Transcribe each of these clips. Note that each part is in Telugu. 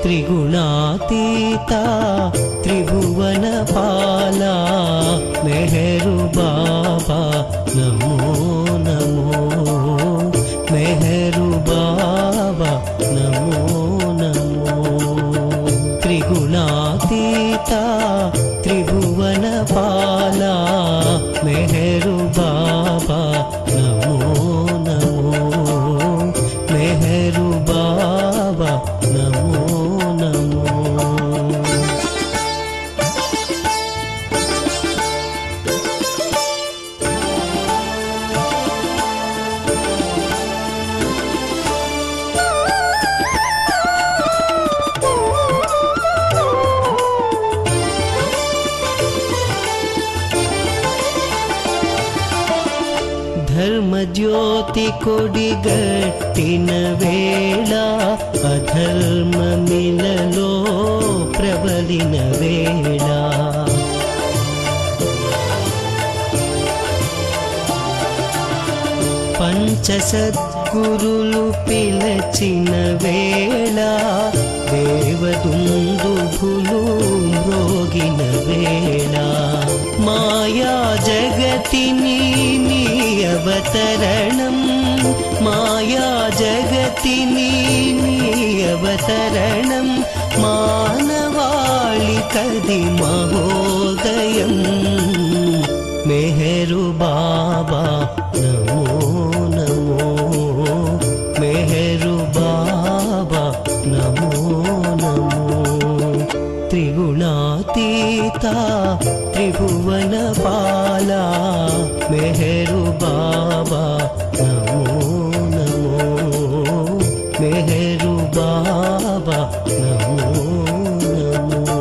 త్రిగుణాతీత త్రిభువన పాలా మెహరు బాబా నమో నమో మెహరు బాబా నమో నమో త్రిగుణాతీత త్రిభువన పాలా మెహరు బాబా నమో నమో మెహరు బాబా నమో నమో ధర్మజ్యోతి కొడిగట్టిన వేళ అధర్మమిలలో ప్రబలిన వేళ పంచసద్గురులు పిలచిన వేళ దేవదుందుభులు మ్రోగిన వేళ మాయా జగతిని నీ అవతరణం మాయా జగతిని నీ అవతరణం మానవాళి కది మహోదయం మెహరు బాబా నమో నమో మెహరు బాబా నమో నమో త్రిగుణాతీత త్రిభువన పాలా మెహరు బాబా నమో నమో మెహరు బాబా నమో నమో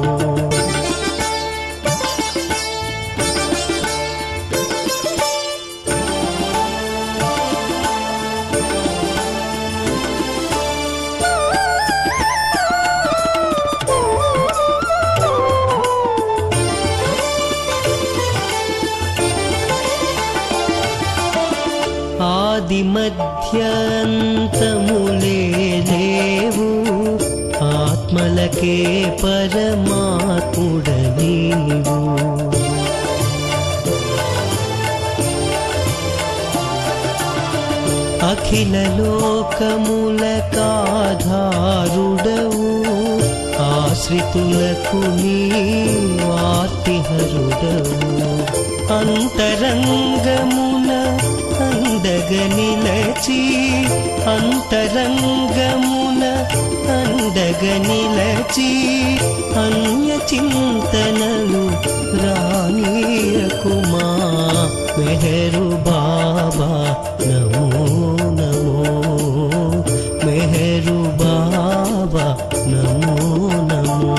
ఆది మధ్యంతములే లేవు ఆత్మలకే పరమాత్ముడ నీవు అఖిల లోకముల కాధారుడవు ఆశ్రితులకు నీ వార్తిహరుడవు అంతరంగమున అందగ నిలచి అంతరంగమున అందగ నిలచి అన్య చింతనలు రానీయకుమా మెహరు బాబా నమో నమో మెహరు బాబా నమో నమో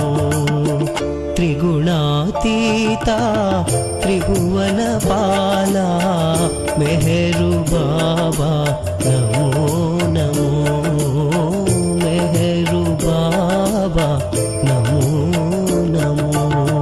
త్రిగుణాతీత త్రిభువన పాలా మెహరు బాబా నమో నమో మెహరు బాబా నమో నమో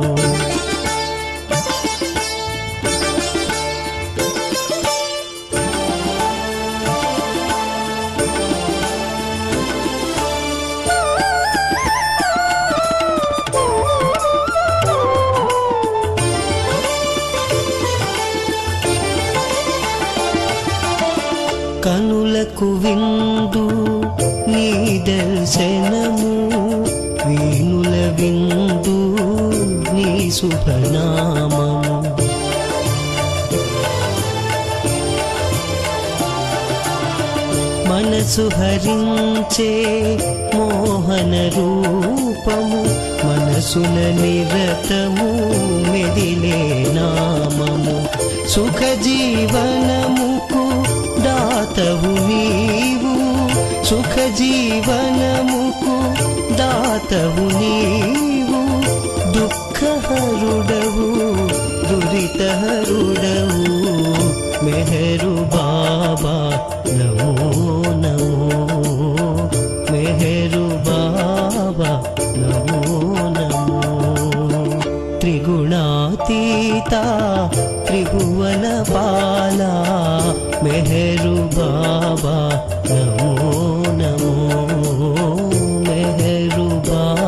కనులకు విందు నీ దర్శనము వీణుల విందు నీ శుభనామము మనసు హరించే మోహన రూపము మనసుల నిరతము మెదిలే నామము సుఖ జీవనముకు దాతవు నీవు సుఖ జీవనముకు దాతవు నీవు దుఃఖహరుడవు దురితహరుడవు మెహరు బాబా నమో నమో మెహరు బాబా నమో నమో త్రిగుణాతీత త్రిభువన పాలా మెహరు బాబా నమో నమో మెహరు బాబా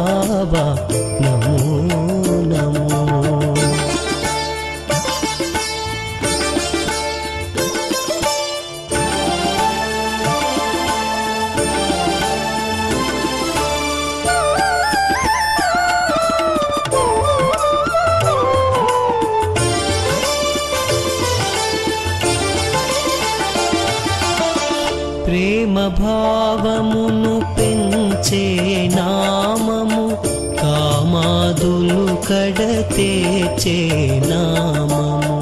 ప్రేమ భావమును పెంచే నామము కామాదులు కడతేచే నామము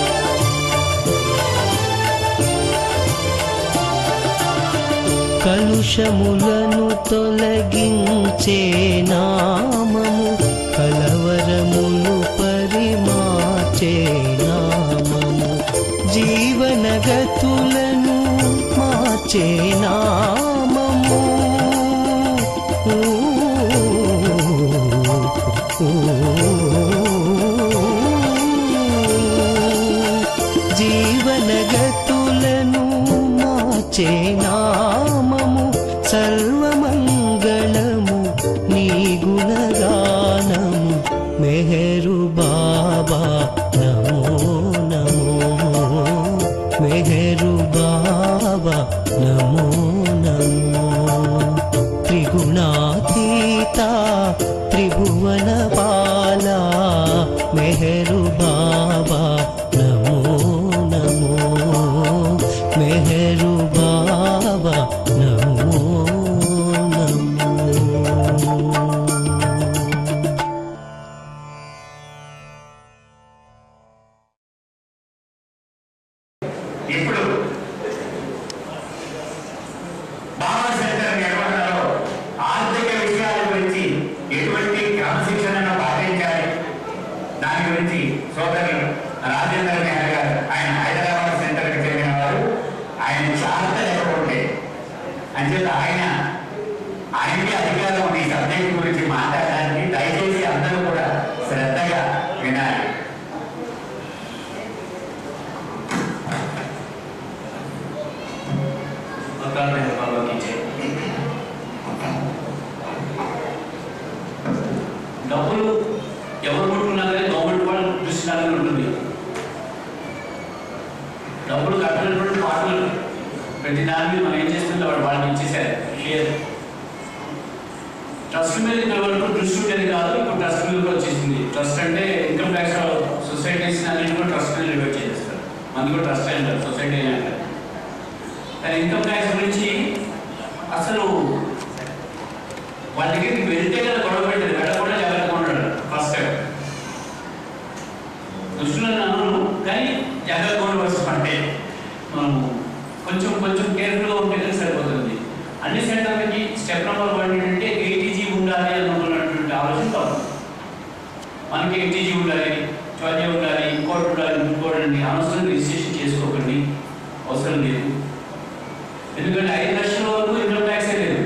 కలుషములను తొలగించే నామము కలవరములు పరిమాచే నామము జీవనగతులను మార్చే నామము ఊ, ఊ, జీవనగతులను మార్చే నామము సర్వమంగళము నీ గుణగానము మెహరు బాబా నమో నమో మెహరు బాబా నమో నమో త్రిగుణాతీత త్రిభువన పాల మెహరు బాబా నమో నమో మెహరు బాబా నమో నమో ఇప్పుడు భావన సెంటర్ నిర్వహణలో ఆర్థిక విషయాల గురించి ఎటువంటి క్రమశిక్షణను పాటించాలి దాని గురించి సోదరులు రాజేంద్ర మెహర్ గారు ఆయన హైదరాబాద్ సెంటర్కి చెందిన వారు ఆయన చార్త లేకపోతే అంచేత ఆయన ఆయనకి అధికారం ఉంది ఈ సబ్జెక్ట్ గురించి మాట్లాడడానికి దయచేసి అందరూ కూడా శ్రద్ధగా వినాలి सरकार ने मुकाबला कीजिए డబ్బులు ఎవరు ముట్టుకున్నా కానీ గవర్నమెంట్ వాళ్ళ దృష్టి అలాగే ఉంటుంది డబ్బులు కట్టినటువంటి పాటలు ప్రతి దాని మీద మనం ఏం చేస్తుంటే వాడు వాళ్ళకి ఇచ్చేసారు క్లియర్ ట్రస్ట్ మీద ఇక్కడ వరకు దృష్టి ఉండేది కాదు ఇప్పుడు ట్రస్ట్ మీద కూడా వచ్చేసింది ట్రస్ట్ అంటే ఇన్కమ్ ట్యాక్స్ సొసైటీస్ అన్నింటి కూడా ట్రస్ట్ మీద రివర్ట్ చేసేస్తారు మంది కూడా ట్రస్ట్ అంటారు సొసైటీ అంటారు కానీ ఇన్కమ్ ట్యాక్స్ గురించి అసలు వాళ్ళ దగ్గరికి వెళ్తే కదా గొడవ పెట్టారు వెళ్ళకుండా జాగ్రత్తగా ఉంటాడు ఫస్ట్ టైం దుష్టులను అనను కానీ జాగ్రత్తగా ఉండవలసి అంటే మనం కొంచెం కొంచెం కేర్ఫుల్గా ఉంటే కానీ సరిపోతుంది అన్ని సెంటర్లకి స్టెప్ నెంబర్ వన్ ఏంటంటే ఏటీజీ ఉండాలి అనుకున్నటువంటి ఆలోచన తప్పు మనకి ఏటీజీ ఉండాలి ట్వెల్వ్ ఉండాలి ఇంకోటి ఉండాలి ఇంకోటి అనవసరం రిజిస్ట్రేషన్ చేసుకోకండి అవసరం లేదు ఎందుకంటే ఐదు లక్షల వరకు ఇన్కమ్ ట్యాక్సే లేదు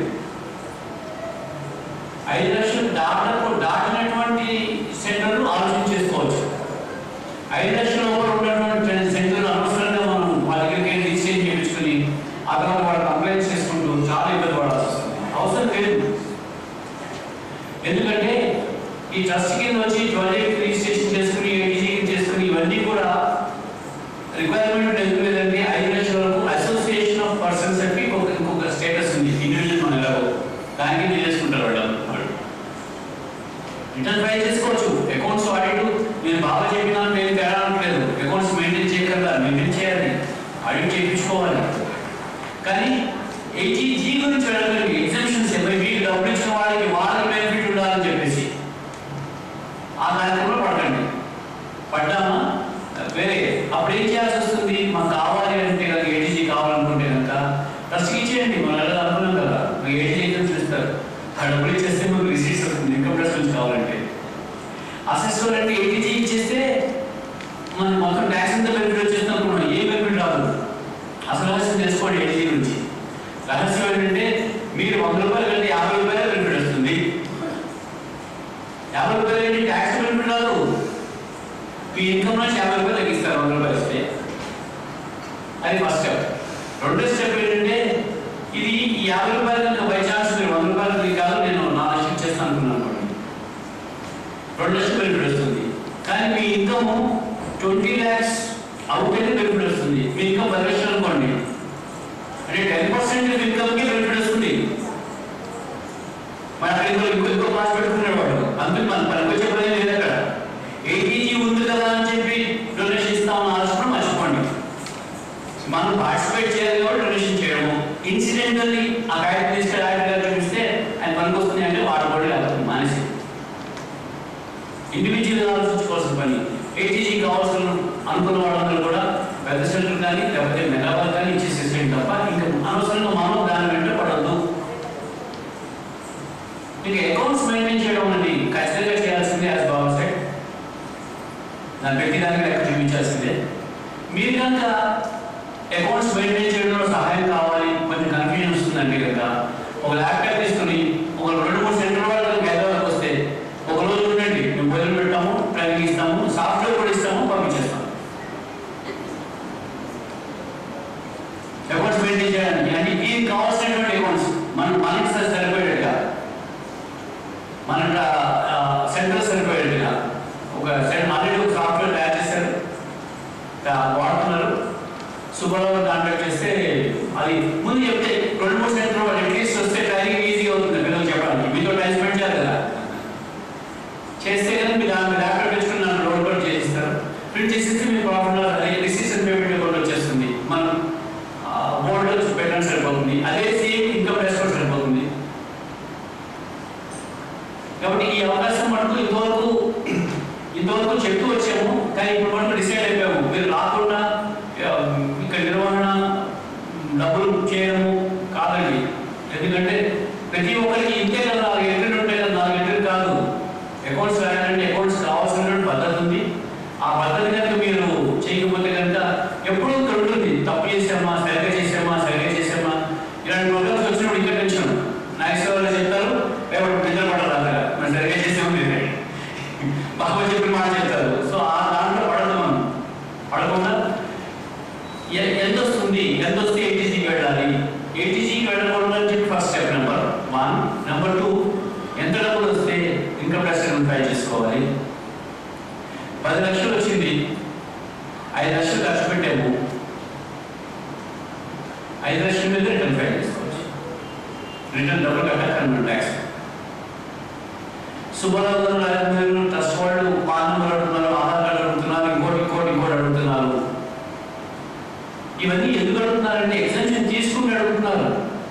ఐదు లక్షలు దాటకు దాటినటువంటి సెంటర్లు ఆలోచన చేసుకోవచ్చు ఐదు లక్షల లోపల ఉన్నటువంటి సెంటర్లు అనవసరంగా మనం వాళ్ళ దగ్గరికి వెళ్ళి రిజిస్ట్రేషన్ చేయించుకుని ఆ తర్వాత వాళ్ళు కంప్లైంట్ చేసుకుంటూ చాలా ఇబ్బంది పడాల్సి వస్తుంది అవసరం లేదు ఎందుకంటే ఈ ట్రస్ట్ కింద వచ్చి ట్వెల్వ్ రిజిస్ట్రేషన్ చేసుకుని ఏటీజీ చేసుకుని ఇవన్నీ కూడా రిక్వైర్మెంట్ ఎందుకు లేదంటే ఐదు లక్షల వరకు అసోసియేషన్ ఆఫ్ పర్సన్స్ చెప్పి ఒక ఇంకొక స్టేటస్ ఉంది ఇండివిజువల్ మన ఎలాగో దానికి మీరు చేసుకుంటారు వాళ్ళు వాళ్ళు రిటర్న్ ఫైల్ చేసుకోవచ్చు అకౌంట్స్ ఆడిట్ మీరు బాగా చెప్పినా మేము తేడా అనట్లేదు అకౌంట్స్ మెయింటైన్ చేయగలరా మెయింటైన్ చేయాలి ఆడిట్ చేయించుకోవాలి కానీ ఏటీజీ గురించి వెళ్ళగలిగి ఎగ్జామ్షన్స్ మీకు డబ్బులు ఇచ్చిన వాళ్ళకి వాళ్ళకి బెనిఫిట్ ఉండాలని చెప్పేసి ఆ కార్యక్రమంలో పడకండి పడ్డామా వేరే అప్పుడు ఏం చేయాల్సి వస్తుంది మాకు కావాలి అంటే కనుక ఏటీజీ కావాలనుకుంటే కనుక ట్రస్ట్కి ఇచ్చేయండి మనం ఎలా అనుకున్నాం కదా మీకు ఏటీజీ ఎగ్జామ్స్ ఇస్తారు ఆ డబ్బులు ఇచ్చేస్తే మీకు రిసీట్స్ వస్తుంది ఇన్కమ్ ట్యాక్స్ నుంచి కావాలంటే అసెస్మెంట్ అంటే ఏటీజీ ఇచ్చేస్తే మనం మొత్తం ట్యాక్స్ అంతా బెనిఫిట్ వచ్చేస్తాం అనుకున్నాం ఏ బెనిఫిట్ రాదు అసలు రహస్యం తెలుసుకోండి ఏటీజీ గురించి రహస్యం ఏంటంటే మీరు వంద రూపాయలు కంటే యాభై రూపాయలు బెనిఫిట్ వస్తుంది యాభై రూపాయలు ఏంటి ట్యాక్స్ బెనిఫిట్ రాదు మీ ఇన్కమ్ నుంచి యాభై రూపాయలు తగ్గిస్తారు వంద రూపాయలు వస్తే అది ఫస్ట్ స్టెప్ రెండో స్టెప్ ఏంటంటే ఇది ఈ యాభై రూపాయలు కనుక బై ఛాన్స్ మీరు వంద రూపాయలు మీకు కాదు నేను నా లక్షలు చేస్తాను అనుకున్నాను అనుకోండి రెండు లక్షలు బెనిఫిట్ వస్తుంది కానీ మీ ఇన్కమ్ ట్వంటీ ల్యాక్స్ అవుతేనే బెనిఫిట్ వస్తుంది మీ ఇన్కమ్ పది లక్షలు అనుకోండి అంటే టెన్ పర్సెంట్ ఇన్కమ్కి బెనిఫిట్ వస్తుంది మన అక్కడ ఇంకో ఇంకో ఇంకో క్లాస్ పెట్టుకున్నాడు వాడు అందుకు మన పనికి చెప్పడం లేదు అక్కడ ఏటీజీ ఉంది కదా అని చెప్పి డొనేషన్ ఇస్తామని ఆలోచన మర్చిపోండి మనం పార్టిసిపేట్ చేయాలి కాబట్టి డొనేషన్ చేయడము ఇన్సిడెంటల్లీ ఆ కాగితం తీసుకెళ్ళి ఆయన గారు చూపిస్తే ఆయన పనికి వస్తుంది అంటే వాడు కూడా లేకపోతే మానేసి ఇండివిజువల్ ఆలోచించుకోవాల్సిన పని ఏటీజీ కావాల్సిన అనుకున్న వాళ్ళందరూ కూడా పెద్ద సెంటర్ కానీ లేకపోతే మెగాబాద్ కానీ ఇచ్చేసేసేయండి తప్ప ఇంకా అనవసరంగా మనం దాని వెంట పడద్దు మీకు అకౌంట్స్ మెయింటైన్ చేయడం అనేది ఖచ్చితంగా చేయాల్సిందే యాజ్ బాబా సైడ్ దాని ప్రతి దానికి లెక్క చూపించాల్సిందే మీరు కనుక అకౌంట్స్ మెయింటైన్ చేయడంలో సహాయం కావాలి కొంచెం కన్ఫ్యూజన్ వస్తుందంటే కనుక ఒక ల్యాప్టాప్ తీసుకుని ఒక రెండు మూడు సెంటర్ వాళ్ళు హైదరాబాద్కి వస్తే ఒక రోజు ఉండండి మేము మొదలు పెడతాము ట్రైనింగ్ ఇస్తాము సాఫ్ట్వేర్ కూడా ఇస్తాము పంపించేస్తాము అకౌంట్స్ మెయింటైన్ చేయడానికి అంటే దీనికి కావాల్సినటువంటి అకౌంట్స్ మన మనకి సరి- సరిపోయేట్టుగా మన సెంటర్ సరిపోయేట్టుగా ఒక సెంటర్ ఆల్రెడీ ఒక సాఫ్ట్వేర్ తయారు చేశారు దా- వాడుతున్నారు సుబ్బారావు కాంటాక్ట్ చేస్తే అది ముందు చెప్తే రెండు మూడు సెంటర్ వాళ్ళు అట్లీస్ట్ వస్తే ట్రైనింగ్ ఈజీగా అవుతుంది పిల్లలు చెప్పడానికి మీతో టైం స్పెండ్ చేయాలి కదా చేస్తే కదా మీరు దాని ల్యాప్టాప్ తెచ్చుకుని నన్ను రోడ్ కూడా చేసిస్తారు ప్రింట్ చేసేస్తే మీ ప్రాబ్లం డిసిషన్ పేమెంట్ కూడా వచ్చేస్తుంది మనం బోర్డు పెట్టడం సరిపోతుంది అదే సేమ్ ఇన్కమ్ ట్యాక్స్ కూడా సరిపోతుంది కాబట్టి ఈ అవకాశం మనకు ఇంతవరకు ఇంతవరకు చెప్తూ వచ్చాము కానీ ఇప్పుడు మనకు డిసైడ్ అయిపోయాము మీరు రాకుండా ఆ, ఇక్కడ నిర్వహణ డబ్బులు చేయడము కాదండి ఎందుకంటే ప్రతి ఒక్కరికి ఇంతే కదా నాలుగు ఎంట్రీలు ఉంటాయి కదా నాలుగు ఎంట్రీలు కాదు అకౌంట్స్ రాయాలంటే అకౌంట్స్ కావాల్సినటువంటి పద్ధతి ఉంది ఆ పద్ధతి కనుక మీరు చేయకపోతే కనుక ఎప్పుడూ ఇక్కడ ఉంటుంది తప్పు చేసామా సరిగ్గా చేసామా సరిగ్గా చేసామా ఇలాంటి ప్రోగ్రామ్స్ వచ్చినప్పుడు ఇంకా టెన్షన్ నాగేశ్వరరావు చెప్తారు రేపటి నిద్ర పడదు అక్కడ మనం సరిగ్గా చేసాము లేదు బాబా చెప్పిన మాట చెప్తారు సో ఆ దాంట్లో పడదు మనం పడకుండా ఎ- ఎంత వస్తుంది ఎంత వస్తే ఏటీజీకి వెళ్ళాలి ఏటీజీకి వెళ్ళకూడదు అని చెప్పి first step number one number two ఎంత డబ్బులు వస్తే ఇన్కమ్ ట్యాక్స్ ఫైల్ చేసుకోవాలి పది లక్షలు వచ్చింది ఐదు లక్షలు ఖర్చు పెట్టాము ఐదు లక్షల మీద రిటర్న్ ఫైల్ చేసుకోవచ్చు రిటర్న్ డబ్బులు కట్టాలి మన ట్యాక్స్ సుబ్బారావు గారు రాజేంద్ర గారు ట్రస్ట్ వాళ్ళు పాన్ నెంబర్ అడుగుతున్నారు ఆధార్ కార్డు అడుగుతున్నారు ఇంకోటి ఇంకోటి ఇంకోటి అడుగుతున్నారు ఇవన్నీ ఎందుకు అడుగుతున్నారంటే ఎగ్జామ్షన్ తీసుకుని అడుగుతున్నారు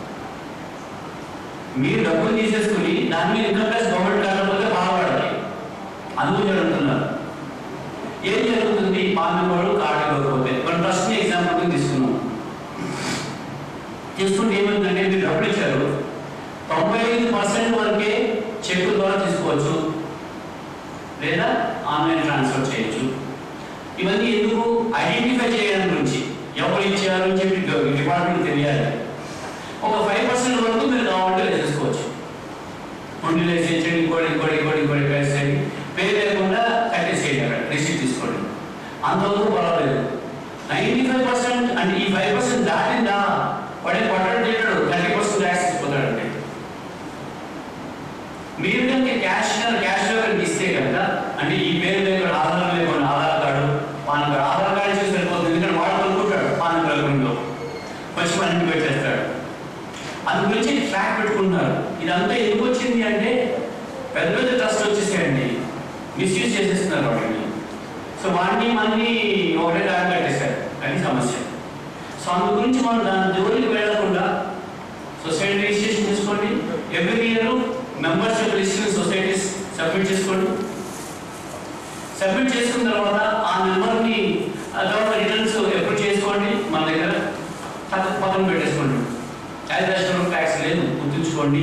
మీరు డబ్బులు తీసేసుకుని దాని మీద ఇన్కమ్ ట్యాక్స్ గవర్నమెంట్ కట్టకపోతే బాధపడాలి అందుకు అడుగుతున్నారు ఏం జరుగుతుంది పాన్ నెంబర్ కార్డు ఇవ్వకపోతే మన ట్రస్ట్ని ఎగ్జాంపుల్ తీసుకున్నాం తీసుకుంటే ఏమైందంటే మీరు డబ్బులు ఇచ్చారు తొంభై ఐదు పర్సెంట్ వరకే చెక్ ద్వారా తీసుకోవచ్చు లేదా ఆన్లైన్ ట్రాన్స్ఫర్ చేయొచ్చు ఇవన్నీ ఎందుకు ఐడెంటిఫై చేయడం గురించి ఎవరు ఇచ్చారు అని చెప్పి డిపార్ట్మెంట్ తెలియాలి ఒక ఫైవ్ పర్సెంట్ వరకు మీరు కావాలంటే వేసేసుకోవచ్చు ఉండి వేసేయండి ఇంకోటి ఇంకోటి ఇంకోటి ఇంకోటి వేసేయండి పే లేకుండా కట్టేసేయండి అక్కడ రిసీట్ తీసుకోండి అంతవరకు పర్వాలేదు నైంటీ ఫైవ్ పర్సెంట్ అంటే ఈ ఫైవ్ పర్సెంట్ దాటిందా వాడే పట్టడం తింటాడు థర్టీ పర్సెంట్ ట్యాక్స్ ఇచ్చిపోతాడంటే మీరు కనుక క్యాష్ క్యాష్ కనుక ఇస్తే కనుక అంటే ఈ పేరు లేకుండా ఆధార్ లేకుండా Aadhaar card PAN card Aadhaar card ఇస్తే సరిపోతుంది ఎందుకంటే వాడు కొనుక్కుంటాడు పాన్ కార్డు వచ్చి మన ఇంటికి పెట్టేస్తాడు అందు గురించి ట్రాక్ పెట్టుకుంటున్నారు ఇదంతా ఎందుకు వచ్చింది అంటే పెద్ద పెద్ద ట్రస్ట్ వచ్చేసేయండి మిస్యూజ్ చేసేస్తున్నారు వాటిని సో వాటిని మనని ఒకటే దారి కట్టేశారు అది సమస్య సో అందు గురించి మనం దాని జోలికి వెళ్ళకుండా సొసైటీ రిజిస్ట్రేషన్ చేసుకోండి every year membership list societies submit చేసుకోండి సబ్మిట్ చేసుకున్న తర్వాత ఆ నెంబర్ని ఆ తర్వాత రిటర్న్స్ ఎప్పుడు చేసుకోండి మన దగ్గర పక్క- పక్కన పెట్టేసుకోండి ఐదు లక్షల రూపాయలు ట్యాక్స్ లేదు గుర్తుంచుకోండి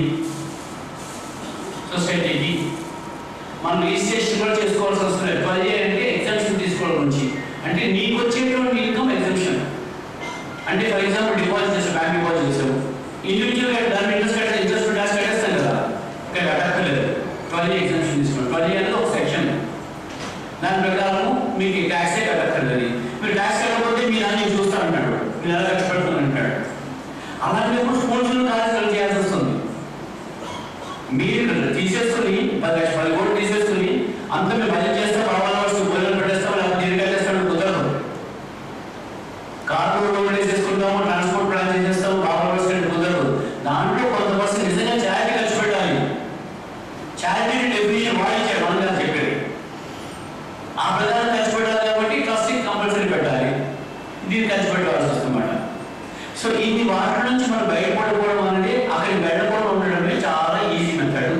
సొసైటీకి మనం రిజిస్ట్రేషన్ కూడా చేసుకోవాల్సి వస్తుంది పది అంటే ఎగ్జామ్షన్ తీసుకోవడం నుంచి అంటే నీకు వచ్చేటువంటి ఇన్కమ్ ఎగ్జామ్షన్ అంటే ఫర్ ఎగ్జాంపుల్ డిపాజిట్ చేసావు బ్యాంక్ డిపాజిట్ చేసావు ఇండివిజువల్ గా దాని ఇంట్రెస్ట్ కట్టే ఇంట్రెస్ట్ ట్యాక్స్ కట్టేస్తాం కదా ఇక్కడ కట్టక్కర్లేదు ట్వెల్వ్ ఎగ్జామ్షన్ తీసుకోండి ట్వెల్వ్ అనేది ఒక సెక్షన్ దాని ప్రకారం మీకు ట్యాక్సే కట్టక్కర్లేదు మీరు ట్యాక్స్ కట్టకపోతే మీరు అన్ని చూస్తా అంటాడు మీరు ఎలా ఖర్చు పెడుతుంది అంటాడు అలాంటప్పుడు స్కూల్స్ కాలేజీలు చేయాల్సి వస్తుంది మీరు తీసేసుకుని పది లక్ష పది కోట్లు తీసేసుకుని అంత మేము బడ్జెట్ చేస్తే పర్వాలేదు వస్తూ గొర్రెలు పెట్టేస్తాం లేకపోతే దీనికి కట్టేస్తాడు కుదరదు కార్పొరేట్ రోడ్లు వేసేసుకుంటాము ట్రాన్స్పోర్ట్ ప్లాన్ చేసేస్తాము బాబా వస్తుంది కుదరదు దాంట్లో కొంత పర్సెంట్ నిజంగా చారిటీ ఖర్చు పెట్టాలి చారిటీ డెఫినేషన్ వాడించాడు మనం గారు చెప్పారు ఆ ప్రధానం ఖర్చు పెట్టాలి కాబట్టి ట్రస్టింగ్ కంపల్సరీ పెట్టాలి దీన్ని ఖర్చు పెట్టాల్సి వస్తుందన్నమాట సో ఇన్ని వాటి నుంచి మనం బయటపడిపోవడం అనేది అక్కడికి వెళ్ళకుండా ఉండడమే చాలా ఈజీ మెథడ్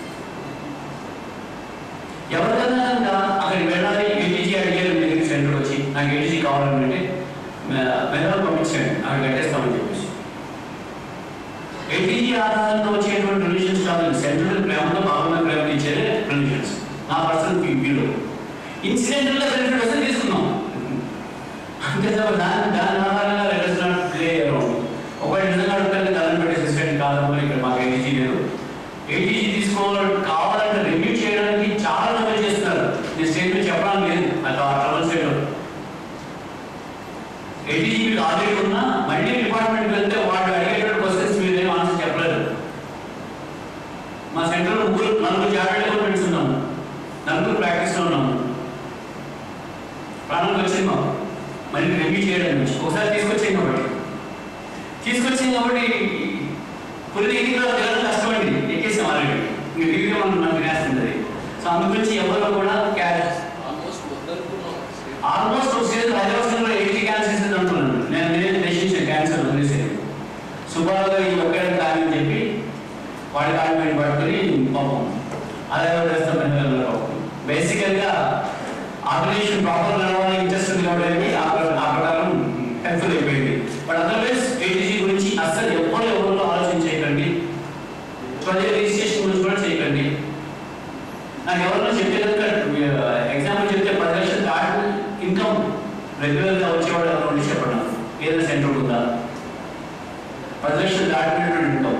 ఎవరికైనా కనుక అక్కడికి వెళ్ళాలి ఏటీజీ అడిగారు మీ దగ్గర సెంటర్ వచ్చి నాకు ఏటీజీ కావాలంటే మెదడు పంపించండి అక్కడ కట్టేస్తామని చెప్పేసి ఏటీజీ ఆధారంగా వచ్చేటువంటి డొనేషన్స్ కాదు సెంట్రల్ ప్రేమగా భాగంగా ప్రేమ ఇచ్చే డొనేషన్స్ నా పర్సనల్ వ్యూలో ఇన్సిడెంటల్ గా బెనిఫిట్ వస్తే తీసుకుందాం అంతే తప్ప దాని దాని ఆధారంగా లెటర్స్ నాట్ ప్లే అరౌండ్ ఒకవేళ నిజంగా అడుగుతారు దాన్ని పెట్టే సిస్టమ్ కాదమ్మా ఇక్కడ మాకు ఏటీజీ లేదు ఏటీజీ తీసుకోవాలి కావాలంటే రివ్యూ చేయడానికి చాలా ట్రబుల్ చేస్తున్నారు నేను స్టేట్మెంట్ చెప్పడానికి లేదు అది ఆ ట్రబుల్ స్టేట్ ఏటీజీ మీకు ఆల్రెడీ ఉన్నా మళ్ళీ డిపార్ట్మెంట్కి వెళ్తే వాడు అడిగేటువంటి క్వశ్చన్స్ మీరు ఏం ఆన్సర్ చెప్పలేరు మా సెంటర్లో ముగ్గురు నలుగురు జాబ్ డెవలప్మెంట్స్ ఉన్నాము నలుగురు ప్రాక్టీస్లో ఉన్నాము ప్రాణానికి వచ్చింది మాకు మళ్ళీ రివ్యూ చేయడం నుంచి ఒకసారి తీసుకొచ్చాం కాబట్టి తీసుకొచ్చాం కాబట్టి పులి దగ్గర వెళ్ళడం కష్టమండి ఎక్కేసాం ఆల్రెడీ ఇంక దిగితే మనం మనకు నేస్తుంది అది సో అందు గురించి ఎవరు కూడా క్యాష్ ఆల్మోస్ట్ ఒక సీజన్ హైదరాబాద్లో ఎయిటీ క్యాన్సర్స్ అంటున్నాను నేను నేను డెసిషన్ క్యాన్సర్ వదిలేసేది సుబ్బారావు గారు ఈ ఒక్కడే కాదని చెప్పి వాడి కాడి మీద పట్టుకుని పాపం అదే చేస్తాం బేసికల్గా ఆపరేషన్ ప్రాపర్ నడవాలి ఇంట్రెస్ట్ ఉంది కాబట్టి ఆ ప్ర- ఆ ప్రకారం హెల్ప్ఫుల్ అయిపోయింది బట్ అదర్వైజ్ ఏటీజీ గురించి అస్సలు ఎప్పుడు ఎవరు ఆలోచన చేయకండి ప్రజల రిజిస్ట్రేషన్ గురించి కూడా చేయకండి నాకు ఎవరైనా చెప్తే కనుక ఎగ్జాంపుల్ చెప్తే పది లక్షలు దాటి ఇన్కమ్ రెగ్యులర్గా వచ్చేవాడు ఎవరు ఉండి చెప్పండి నాకు. ఏదైనా సెంటర్ ఉందా పది లక్షలు దాటినటువంటి ఇన్కమ్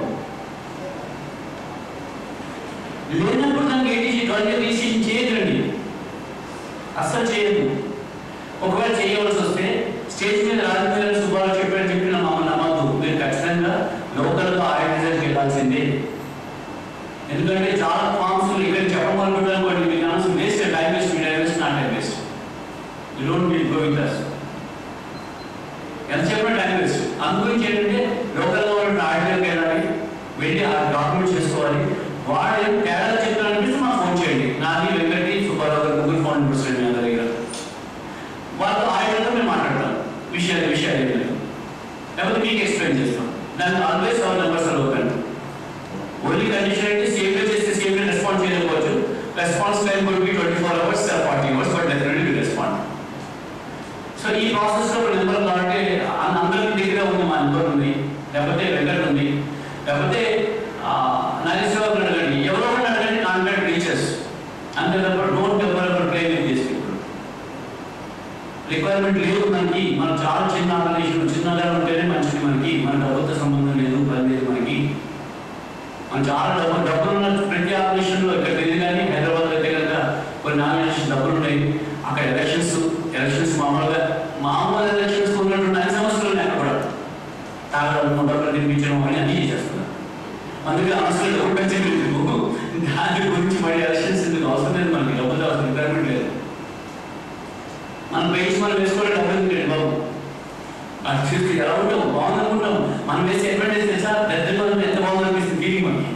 లేనప్పుడు దానికి ఏటీసీ ట్వంటీ రిజిస్ట్రేషన్ చేయకండి అస్సలు చేయదు ఒకవేళ చేయవలసి వస్తే స్టేజ్ మీద రాజకీయ సుబ్బారావు చెప్పాడు చెప్పిన మమ్మల్ని నమ్మద్దు మీరు ఖచ్చితంగా లోకల్గా ఆర్గనైజర్కి వెళ్ళాల్సిందే ఎందుకంటే చాలా ఫామ్స్ ఇక్కడ చెప్పడం అనుకోండి మీకు అనవసరం వేస్ట్ టైం వేస్ట్ మీ టైం వేస్ట్ నా time waste you don't will go with us ఎంత చెప్పిన టైం వేస్ట్ అందుగురించి ఏంటంటే లోకల్గా ఉన్న ఆర్డర్కి వెళ్ళాలి వెళ్ళి ఆ డాక్యుమెంట్ చేసుకోవాలి వాడు ఏం తేడా చెప్పాలనిపిస్తే మాకు ఫోన్ చేయండి నాది వెంకటి సుబ్బారావు గారు గూగుల్ ఫోన్ ప్రెసిడెంట్ మీ అందరి దగ్గర వాళ్ళతో ఆర్డర్తో మేము మాట్లాడతాం విషయాలు విషయాలు ఏం లేదు లేకపోతే మీకు ఎక్స్ప్లెయిన్ చేస్తాం దానికి always our numbers are open only condition అంటే సేఫ్గా చేస్తే సేఫ్గా రెస్పాన్స్ చేయకపోవచ్చు response time could be twenty four hours forty hours but definitely respond so ఈ ప్రాసెస్ లో నెంబర్ కాబట్టి అన్న- అందరి దగ్గర ఉంది మా నెంబర్ ఉంది లేకపోతే వెంకట్ ఉంది లేకపోతే నరేశ్వర గారు అడగండి ఎవరో ఒకరు అడగండి కాంటాక్ట్ రీచర్స్ అంతే తప్ప don't ever ever play with this people requirement లేదు మనకి మనం చాలా చిన్న ఆర్గనైజేషన్ చిన్నగా ఉంటేనే మంచిది మనకి మన డబ్బుతో సంబంధం లేదు పని లేదు మనకి మనం చాలా డబ్బు డబ్బులు ఉన్న ప్రతి ఆర్గనైజేషన్లో ఇక్కడ తెలియదు కానీ హైదరాబాద్ అయితే కనుక కొన్ని ఆర్గనైజేషన్ డబ్బులు ఉన్నాయి అక్కడ ఎలక్షన్స్ ఎలక్షన్స్ మామూలుగా మామూలు ఎలక్షన్స్ ఉన్నటువంటి అన్ని సమస్యలు ఉన్నాయి అక్కడ కూడా తాగడం డబ్బులు తినిపించడం అని అన్ని చేసేస్తున్నారు అందుకే అవసరం డబ్బు పెంచలేదు దాని గురించి మళ్ళీ ఎలక్షన్స్ ఎందుకు అవసరం లేదు మనకి డబ్బులు అవసరం రిక్వైర్మెంట్ లేదు మనం వేసి మనం వేసుకోవడం డబ్బులు ఎందుకండి బాబు అది చూస్తే ఎలా ఉంటాం బాగుంది అనుకుంటాం మనం వేసే అడ్వాంటేజ్ తెలుసా పెద్ద మనం ఎంత బాగుంది అనిపిస్తుంది ఫీలింగ్ మనకి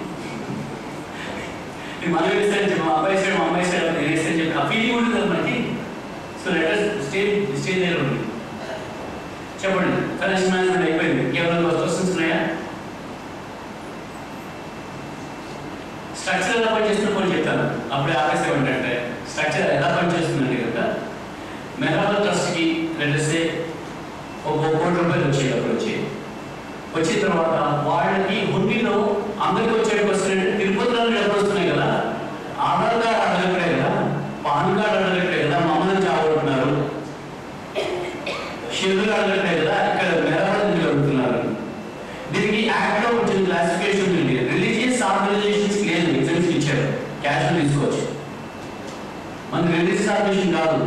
ఇది మనం వేస్తే అని చెప్పి మా అబ్బాయి సైడ్ మా అమ్మాయి సైడ్ నేను వేస్తే అని చెప్పి ఆ ఫీలింగ్ ఉంటుంది కదా మనకి సో లెటర్ స్టేజ్ స్టేజ్ దగ్గర ఉంది చెప్పండి ఫైనాన్షియల్ మేనేజ్మెంట్ అయిపోయింది కేవలం క్వశ్చన్స్ ఉన్నాయా స్ట్రక్చర్ ఎలా పనిచేస్తుందో కొన్ని చెప్తాను అప్పుడే ఆపేసే ఏంటంటే స్ట్రక్చర్ ఎలా పనిచేస్తుందంటే కనుక మెరాల ట్రస్ట్కి రెండేస్తే ఒక కోటి రూపాయలు వచ్చాయి అప్పుడు వచ్చి వచ్చిన తర్వాత వాళ్ళకి హుండీలో అందరికి వచ్చే క్వశ్చన్ అంటే తిరుపతిలో డబ్బులు వస్తున్నాయి కదా ఆధార్ కార్డ్ అడగట్లే కదా పాన్ కార్డ్ అడగట్లే కదా మమ్మల్ని చావడుతున్నారు షెడ్యూల్ అడగట్లే కదా ఇక్కడ మెరాల ఎందుకు అడుగుతున్నారు దీనికి యాక్ట్ లో వచ్చిన క్లాసిఫికేషన్ ఉంది రిలీజియస్ ఆర్గనైజేషన్స్ లేదు ఎగ్జామ్షన్ ఇచ్చారు క్యాష్ తీసుకోవచ్చు మన రిలీజియస్ ఆర్గనైజేషన్ కాదు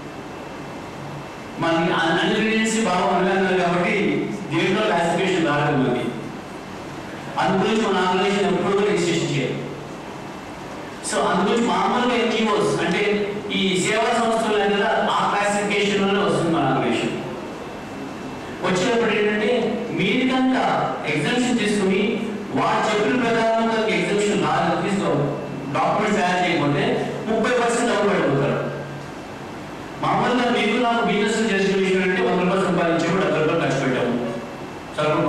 మనకి అన్- అన్ని రిలీజియన్స్ బాగా అనుకున్నారు కాబట్టి దేంట్లో క్లాసిఫికేషన్ రాలేదు మనకి అందు గురించి మన ఆర్గనైజేషన్ ఎప్పుడు కూడా రిజిస్ట్రేషన్ చేయాలి సో అందు గురించి మామూలుగా ఎన్జిఓస్ అంటే ఈ సేవా సంస్థలు ఉన్నాయి కదా ఆ క్లాసిఫికేషన్ వల్ల వస్తుంది మన ఆర్గనైజేషన్ వచ్చినప్పుడు ఏంటంటే మీరు కనుక ఎగ్జామ్షన్ తీసుకుని వాడు చెప్పిన ప్రకారం కనుక ఎగ్జామ్షన్ రాలేదు తీసుకో డాక్యుమెంట్స్ తయారు చేయకపోతే ముప్పై పర్సెంట్ డబ్బులు పడిపోతారు మామూలుగా మీకు నాకు బిజినెస్ చేసిన విషయం అంటే వంద రూపాయలు సంపాదించాము డెబ్బై రూపాయలు ఖర్చు పెట్టాము సరుకు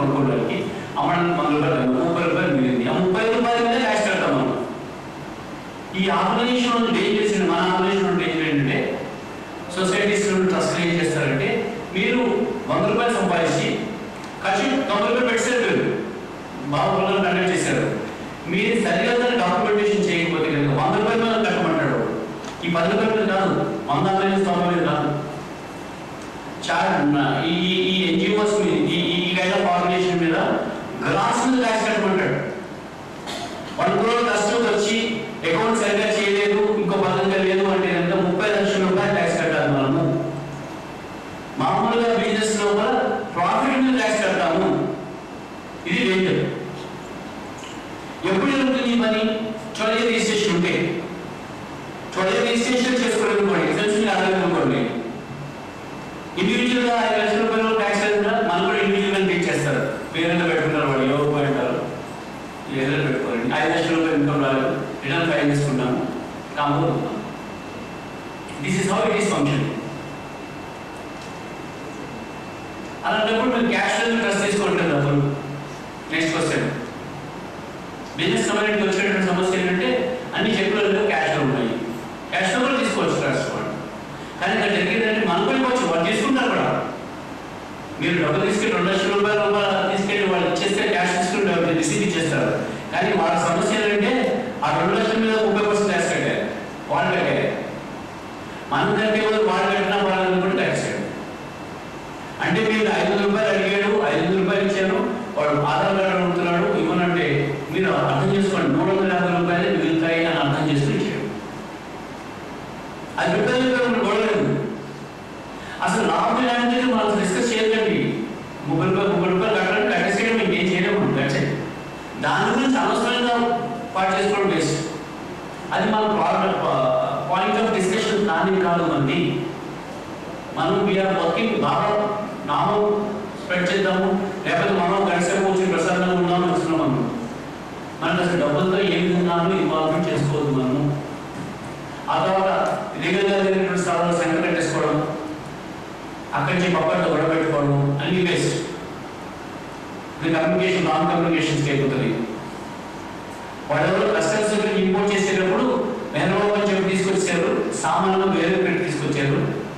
వంద రూపాయలు సంపాదించి ఖర్చు తొంభై రూపాయలు పెట్టారు మీరు బాబు పిల్లలు కండక్ట్ చేశారు మీరు సరిగా డాక్యుమెంటేషన్ చేయకపోతే కనుక వంద రూపాయల మీద కట్టమంటాడు ఈ పది రూపాయల మీద కాదు వంద మీద తొంభై మీద కాదు చాలా ఈ ఈ- ఈ ఎన్జిఓస్ మీద ఈ ఈ కైండ్ ఆఫ్ ఆర్గనైజేషన్ మీద గ్రాస్ మీద ట్యాక్స్ కట్టమంటాడు వన్ క్రోర్ కస్టమర్ వచ్చి అకౌంట్ సరిగా చేయలేదు ఇంకో పద్ధతిగా లేదు అంటే కనుక ముప్పై లక్షల రూపాయలు ట్యాక్స్ కట్టాలి మనము మామూలుగా బిజినెస్ లోపల ప్రాఫిట్ మీద ట్యాక్స్ కడతాము ఇది డేంజర్ ఎప్పుడు జరుగుతుంది ఈ పని చొరవ రిజిస్ట్రేషన్ ఉంటే చొరవ రిజిస్ట్రేషన్ చేసుకోలేదు అనుకోండి ఎగ్జామ్స్ మీద ఆదాయం అనుకోండి ఇండివిజువల్ గా ఐదు లక్షల రూపాయలు ట్యాక్స్ అయినా మనం కూడా ఇండివిజువల్ గా పే చేస్తారు పేరెంట్ పెట్టుకుంటారు వాళ్ళు ఎవరు పోయి ఉంటారు ఏదో పెట్టుకోండి ఐదు లక్షల రూపాయలు ఇన్కమ్ రాలేదు రిటర్న్ ఫైల్ చేసుకుంటాము కాము this is how it is function అలాంటప్పుడు మీరు క్యాష్ ట్రస్ట్ తీసుకుంటారు డబ్బులు నెక్స్ట్ క్వశ్చన్ బిజినెస్ కమ్యూనిటీకి వచ్చినటువంటి సమస్య ఏంటంటే అన్ని చెక్కులలో క్యాష్లో ఉన్నాయి క్యాష్లో కూడా తీసుకోవచ్చు ట్రస్ట్ ఫండ్ కానీ ఇక్కడ జరిగేదంటే మనం కూడా ఇవ్వచ్చు వాళ్ళు తీసుకుంటారు కూడా మీరు డబ్బులు తీసుకెళ్ళి రెండు లక్షల రూపాయల రూపాయలు తీసుకెళ్ళి వాళ్ళు ఇచ్చేస్తే క్యాష్ తీసుకుంటారు రిసీవ్ ఇచ్చేస్తారు కానీ వాళ్ళ సమస్య ఏంటంటే ఆ రెండు లక్షల మీద ముప్పై పర్సెంట్ ట్యాక్స్ కట్టారు వాళ్ళు కట్టారు మనం కట్టే వాళ్ళు వాళ్ళు కట్టినా వాళ్ళని కూడా ట్యాక్స్ కట్టారు అంటే మీరు ఐదు వందల రూపాయలు అడిగాడు ఐదు వందల రూపాయలు ఇచ్చాను వాడు ఆధార్ కార్డు అడుగుతున్నాడు ఇవ్వనంటే మీరు అర్థం చేసుకోండి మూడు వందల యాభై రూపాయలు మిగులుతాయి అని అర్థం చేసుకుని ఇచ్చాడు అది రూపాయలు గొడవలేదు అసలు లాభం ఇలాంటిది మనం డిస్కస్ చేయకండి ముప్పై రూపాయలు ముప్పై రూపాయలు కట్టడం కట్టేసేయడం ఇంకేం చేయడం దట్స్ ఇట్ దాని గురించి అనవసరంగా పాటు చేసుకోవడం బెస్ట్ అది మన పాయింట్ ఆఫ్ డిస్కషన్ కానీ కాదు మంది మనం వీఆర్ వర్కింగ్ బాగా నామం స్ప్రెడ్ చేద్దాము లేకపోతే మనం గడిసేపు వచ్చి ప్రశాంతంగా ఉందామని వస్తున్నాం మనం మనకు అసలు డబ్బులతో ఏ విధంగానూ ఇన్వాల్వ్మెంట్ చేసుకోవద్దు మనము ఆ తర్వాత లీగల్గా లేనటువంటి స్థలాల్లో సంఖ్య పెట్టేసుకోవడం అక్కడి నుంచి పక్కన గొడవ పెట్టుకోవడం అన్ని వేస్ట్ ఇది కమ్యూనికేషన్ నాన్ కమ్యూనికేషన్స్కి అయిపోతుంది వాళ్ళెవరో కస్టమర్స్ దగ్గరికి ఇంపోర్ట్ చేసేటప్పుడు మేనబాబు అని చెప్పి తీసుకొచ్చారు సామాన్లు వేరే పెట్టి తీసుకొచ్చారు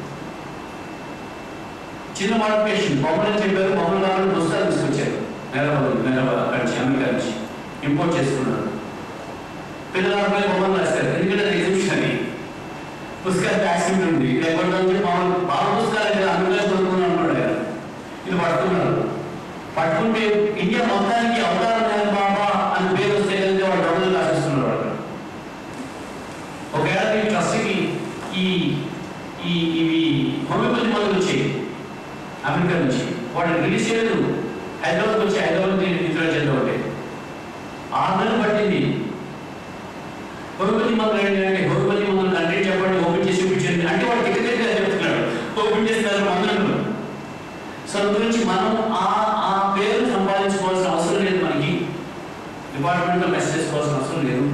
చిన్న మోడిఫికేషన్ బొమ్మలు అని చెప్పారు బొమ్మలు కావాలని పుస్తకాలు తీసుకొచ్చారు మేనబాబు మేనబాబు అక్కడి నుంచి అమెరికా నుంచి ఇంపోర్ట్ చేసుకున్నారు పిల్లల బొమ్మలు రాస్తారు ఎందుకంటే అది ఎగ్జిబిషన్ అని పుస్తకాలు ట్యాక్సింగ్ ఉంది లేకపోతే వచ్చి మామూలు బాబు పుస్తకాలు అయితే అమెరికా చదువుకున్నాను అనుకోండి ఆయన. ఇది పట్టుకున్నారు పట్టుకుంటే ఇండియా మొత్తానికి అవతారం లేదు బాబా అని పేరు వస్తే కనుక వాళ్ళు డబ్బులు రాసిస్తున్నారు వాళ్ళు ఒకవేళ మీ ట్రస్ట్కి ఈ ఈ ఇవి హోమియోపతి మందులు వచ్చాయి అమెరికా నుంచి వాటిని రిలీజ్ చేయలేదు హైదరాబాద్ వచ్చి హైదరాబాద్ విత్డ్రా చేద్దాం అంటే ఆరు నెలలు పట్టింది హోమియోపతి మందులు ఏంటంటే హోమియోపతి మందులు కంట్రీ చెప్పండి ఓపెన్ చేసి చూపించండి అంటే వాడు టికెట్ చెప్తున్నాడు ఓపెన్ చేస్తారు మందులను సో అందు గురించి మనం ఆ ఆ పేరు సంపాదించుకోవాల్సిన అవసరం లేదు మనకి డిపార్ట్మెంట్లో మెసేజ్ చేసుకోవాల్సిన అవసరం లేదు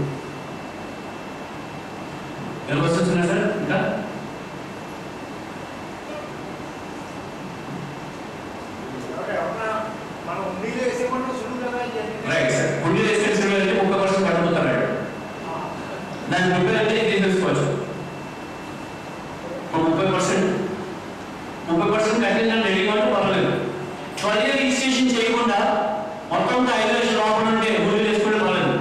ఎలా వస్తున్నాయి సార్ ఇంకా మనం ఉండిలో వేసేమన్నా సులువు కదా ఇవన్నీ. రైట్ సార్ ఉండి రెసిడెన్షియల్ అయితే ముప్పై పర్సెంట్ పడిపోతాడు దాని ముప్పై అంటే ఇది తెలుసుకోవచ్చు ఇప్పుడు ముప్పై పర్సెంట్ ముప్పై పర్సెంట్ కట్టిందని రెడీగా ఉంటే పర్వాలేదు ట్వెల్వ్ రిజిస్ట్రేషన్ చేయకుండా మొత్తం అంతా ఐదు లక్షల లోపల ఉంటే ఊళ్ళు వేసుకుంటే పర్వాలేదు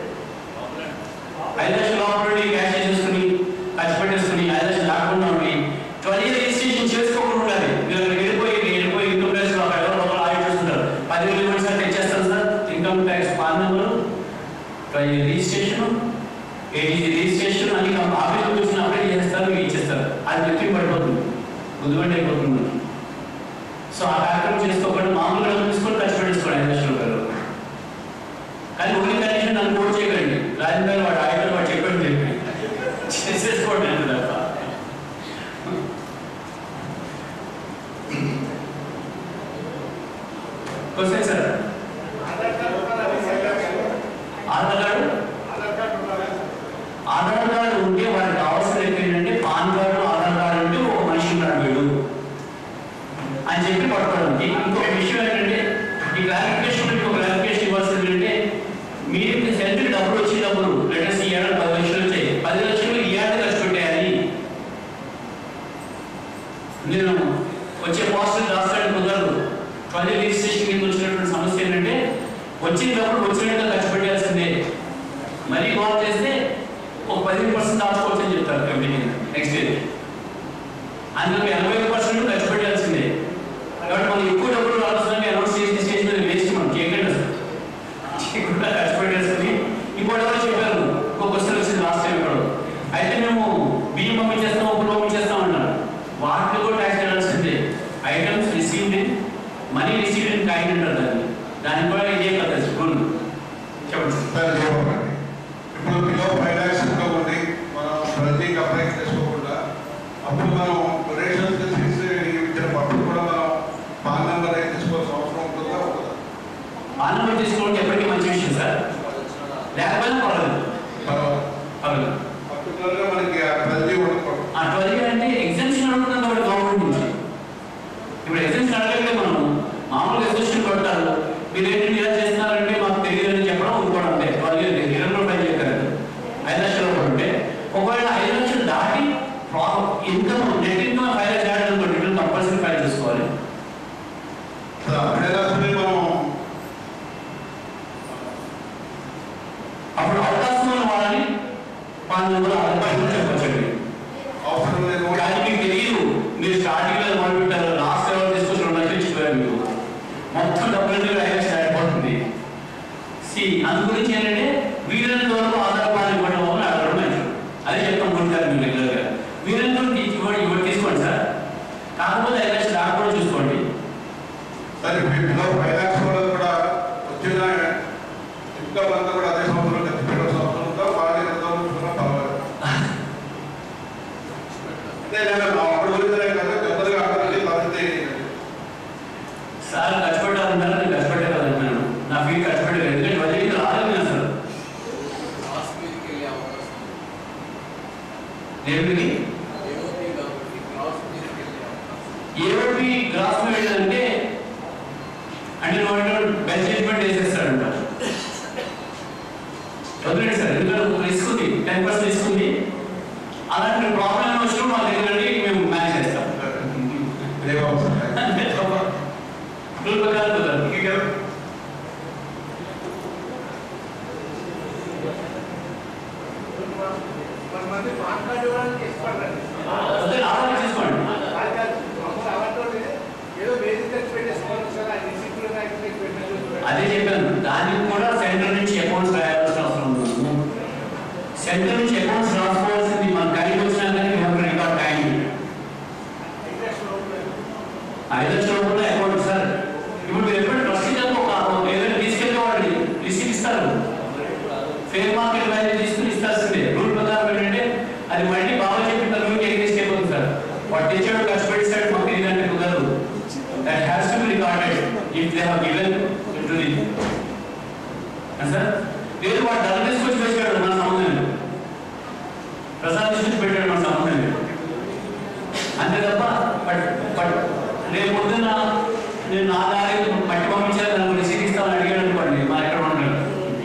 ఐదు లక్షల లోపల నుండి క్యాష్ చేసుకుని ఖర్చు పెట్టేసుకుని ఐదు లక్షలు రాకుండా ఉండి ట్వెల్వ్ ఇయర్ రిజిస్ట్రేషన్ చేసుకోకుండా ఉండాలి మీరు అక్కడికి వెళ్ళిపోయి వెళ్ళిపోయి ఇన్కమ్ ట్యాక్స్ ఒక ఐదు రూపాయలు ఆడిట్ చేస్తుంటారు పదివేలు ఇవ్వండి సార్ తెచ్చేస్తాను sir income tax PAN number twelve year registration eighty G registration అని ఆఫీస్కి వచ్చిన అప్లై చేస్తారు మీకు ఇచ్చేస్తారు అది వ్యక్తి పడిపోతుంది గుద్దుబండి అయిపోతుంది మనకి. సో ఆ కార్యక్రమం చేసుకోకుండా మామూలుగా డబ్బులు తీసుకొని ఖర్చు పెట్టేసుకోండి ఐదు లక్షల రూపాయలు కానీ ఓన్లీ కండిషన్ నన్ను కోట్ చేయకండి రాజన్ గారు వాడు ఆయన వాడు చెప్పండి చెప్పి చేసేసుకోండి అంత తప్ప క్వశ్చన్ సార్ ఆధార్ కార్డు ఉండాలా? ఆధార్ కార్డు ఆధార్ కార్డు ఉండాలా? ఆధార్ కార్డు ఉంటే వారికి కావాల్సిన ఏంటంటే పాన్ కార్డు ఆధార్ కార్డు ఉంటే ఒక మనిషి ఉన్నాడు వీడు అని చెప్పి పట్టుకోవడానికి ఇంకొక విషయం ఏంటంటే ఈ క్లారిఫికేషన్ మీకు ఒక క్లారిఫికేషన్ ఇవ్వాల్సింది ఏంటంటే మీరు సెంట్కి డబ్బులు వచ్చినప్పుడు లెటర్స్ ఈ ఏడాది పది లక్షలు వచ్చాయి పది లక్షలు ఈ ఏడాది ఖర్చు పెట్టేయాలి నేను వచ్చే పోస్టర్ రాస్తాడు జ్యువెలరీ రిజిస్ట్రేషన్ కింద వచ్చినటువంటి సమస్య ఏంటంటే వచ్చినప్పుడు వచ్చినట్టుగా ఖర్చు పెట్టాల్సిందే మరీ కాల్ చేస్తే ఒక పదిహేను పర్సెంట్ దాచుకోవచ్చు అని చెప్తారు కంపెనీ కింద నెక్స్ట్ ఇయర్ అందులో ఎనభై పర్సెంట్ ఖర్చు పెట్టాల్సిందే కాబట్టి మనం ఎక్కువ డబ్బులు రావాల్సిందని అనౌన్స్ చేసి స్టేజ్ మీద వేస్ట్ మనం చేయకండి అసలు చేయకుండా ఖర్చు పెట్టాల్సింది ఇంకోటి ఎవరో చెప్పారు ఇంకో క్వశ్చన్ వచ్చింది లాస్ట్ టైం కూడా అయితే మేము బియ్యం పంపించేస్తాం ఉప్పు పంపించేస్తాం అన్నారు వాటిని కూడా ట్యాక్స్ చేయాల్సిందే items received in money received in kind అంటారు దాన్ని దానికి కూడా ఇదే కదా రూల్ చెప్పండి సార్ సార్ చెప్పండి ఇప్పుడు కిలో ఫైవ్ ల్యాక్స్ అనుకోండి మనం ప్రతి అప్లై చేసుకోకుండా అప్పుడు మనం రేషన్స్ తీసి ఇచ్చినప్పుడు కూడా మనం పాన్ నెంబర్ అయితే తీసుకోవాల్సిన అవసరం ఉంటుందా ఉండదా ఆనందం తీసుకోవడం ఎప్పటికీ మంచి విషయం సార్ లేకపోయినా పర్వాలేదు పర్వాలేదు. పర్వాలేదు పర్టికులర్గా మనకి ఆ ప్రతి ఉండకూడదు ఆ ట్వెల్వ్ అంటే ఎగ్జామ్షన్ అడుగుతుంది కాబట్టి గవర్నమెంట్ నుంచి ఇప్పుడు ఎగ్జామ్షన్ అడగలేదు మనం మామూలుగా ఎగ్జామ్షన్ కొడతారు మీరు ఏంటి ఇలా చేస్తున్నారంటే మాకు తెలియదని చెప్పడం ఇంకోటి అంటే ట్వెల్వ్ ఇరవై మూడు పని చెప్పారు ఐదు లక్షలు ఒకటి ఉంటే ఒకవేళ ఐదు లక్షలు దాటి ఇన్కమ్ నెట్ ఇన్కమ్ ఫైవ్ లక్షలు దాటి అనుకోండి రిటర్న్ కంపల్సరీ ఫైల్ చేసుకోవాలి అప్పుడే రాసుకుని మనం అప్పుడు అవకాశం వాళ్ళని పన్నెండు వందల అరవై రూపాయలు చెప్పచ్చండి అవసరం లేదు కానీ మీకు తెలియదు మీరు స్టార్టింగ్ లో మొదలు పెట్టారు లాస్ట్ లెవెల్ తీసుకొచ్చి రెండు లక్షలు ఇచ్చిపోయారు మీకు మొత్తం డబ్బులు ఐదు లక్షలు అయిపోతుంది సి అందు గురించి ఏంటంటే వీలైనంత వరకు ఆధార్ కార్డు ఇవ్వడం వల్ల అడగడం మంచిది అదే చెప్తాం కొనుక్కారు మీరు రెగ్యులర్ గా వీలైనంత వరకు ఇవ్వండి ఇవ్వండి తీసుకోండి సార్ కాకపోతే ఐదు లక్షలు దాకా కూడా చూసుకోండి సరే కిలో ఫైవ్ ల్యాక్స్ వాళ్ళకి కూడా వచ్చిన ఇంకా అంతా కూడా అదే సంవత్సరం ఖర్చు పెట్టాల్సిన అవసరం ఉందా వాళ్ళే రిజర్వ్ ఉంచుకున్నా పర్వాలేదు అంటే నేను అప్పుడు గురించే కదా తొందరగా అర్థం పరిస్థితి సార్ ఖర్చు పెట్టాలన్నారు నేను ఖర్చు పెట్టాలంటున్నాను నా ఫీ ఖర్చు పెట్టలేదు ఎందుకంటే బడ్జెట్ రాలేదు నేను అసలు క్లాస్ మీదకి వెళ్ళే అవకాశం దేనికి ఏఓపీ కాబట్టి క్లాస్ మీదకి వెళ్ళే అవకాశం ఏమిటి గ్రాస్ మీద అంటే అంటే వాడు బెస్ట్ జడ్జ్మెంట్ వేసేస్తాడంట వదిలేండి సార్ ఎందుకంటే ఒక రిస్క్ ఉంది టెన్ పర్సెంట్ రిస్క్ ఉంది అలాంటి ప్రాబ్లం వచ్చినప్పుడు మా దగ్గర నుండి మేము మేనేజ్ చేస్తాం ఇదే అవసరం అంతే తప్ప రూల్ ప్రకారం కుదరదు. కొంతమంది మాట్లాడే వాళ్ళకి ఇష్టపడరండి అదే ఆలోచన చేసుకోండి వాళ్ళు కాదు, మామూలు అలాంటి ఏదో బేసిక్ ఖర్చు పెట్టేసుకోవాలి సార్ ఆ రిసిప్ట్లు పెట్టేసి అదే చెప్పాను దానికి కూడా సెంటర్ నుంచి అకౌంట్స్ రాయాల్సిన అవసరం ఉంది సెంటర్ నుంచి అకౌంట్స్ రాసుకోవాల్సింది మన టైం వచ్చినా కానీ మేము రికార్డ్ టైం ఐదు లక్షల రూపాయల అకౌంట్ సార్ ఇప్పుడు మీరు ఎప్పుడు ట్రస్టీ ఒక ఏదైనా తీసుకెళ్ళి వాళ్ళని రిసీట్ ఇస్తారు ఫేర్ మార్కెట్ వాల్యూ తీసుకుని ఇస్తాల్సిందే రూల్ ప్రకారం ఏంటంటే అది మళ్ళీ బాగా చెప్పిన తర్వాత ఎగ్జిస్ట్ అయిపోతుంది సార్ వాడు తెచ్చాడు ఖర్చు పెట్టేసాడు మాకు తెలియదంటే కుదరదు that has to be recorded if they have given to the sir లేదు వాడు డబ్బు తీసుకొచ్చి వేసాడు మన సంబంధం లేదు ప్రసాద్ తీసుకొచ్చి పెట్టాడు మన సంబంధం లేదు అంతే తప్ప బట్ బట్ రేపు పొద్దున్న నేను నా దారి మట్టి పంపించాను నన్ను రిసీట్ ఇస్తామని అడిగాడు అనుకోండి మా ఎక్కడ ఉంటాడు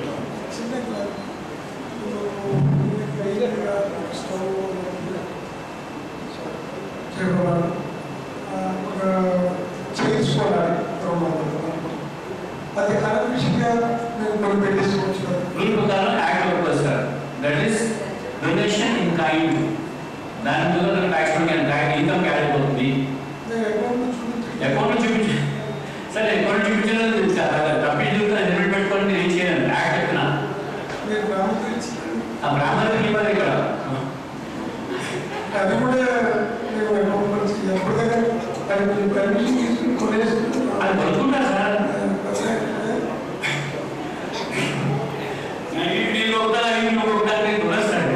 అది అన్అఫిషియల్గా నేను కొన్ని పెట్టేసుకోవచ్చు కదా. రూల్ ప్రకారం act work sir that is donation in kind దాని మీద ట్యాక్స్ ఇన్కమ్ క్యారీ అవుతుంది నేను అకౌంట్ చూపించి అకౌంట్ చూపించి సరే అకౌంట్ చూపించలేదు తప్పించి హెల్మెట్ పెట్టుకొని నేను ఏం చేయను యాక్ట్ చెప్తున్నా మీరు గ్రామం గురించి ఆ బ్రాహ్మణులకి ఇవ్వాలి ఇక్కడ అది కూడా నేను అకౌంట్ గురించి ఎప్పటికైనా అది మీరు పర్మిషన్ తీసుకుని కొనేసుకుంటున్నాను అది కొనుక్కుంటా సార్ వీళ్ళు ఒకసారి వీళ్ళు ఒకసారి నేను కొనేస్తాను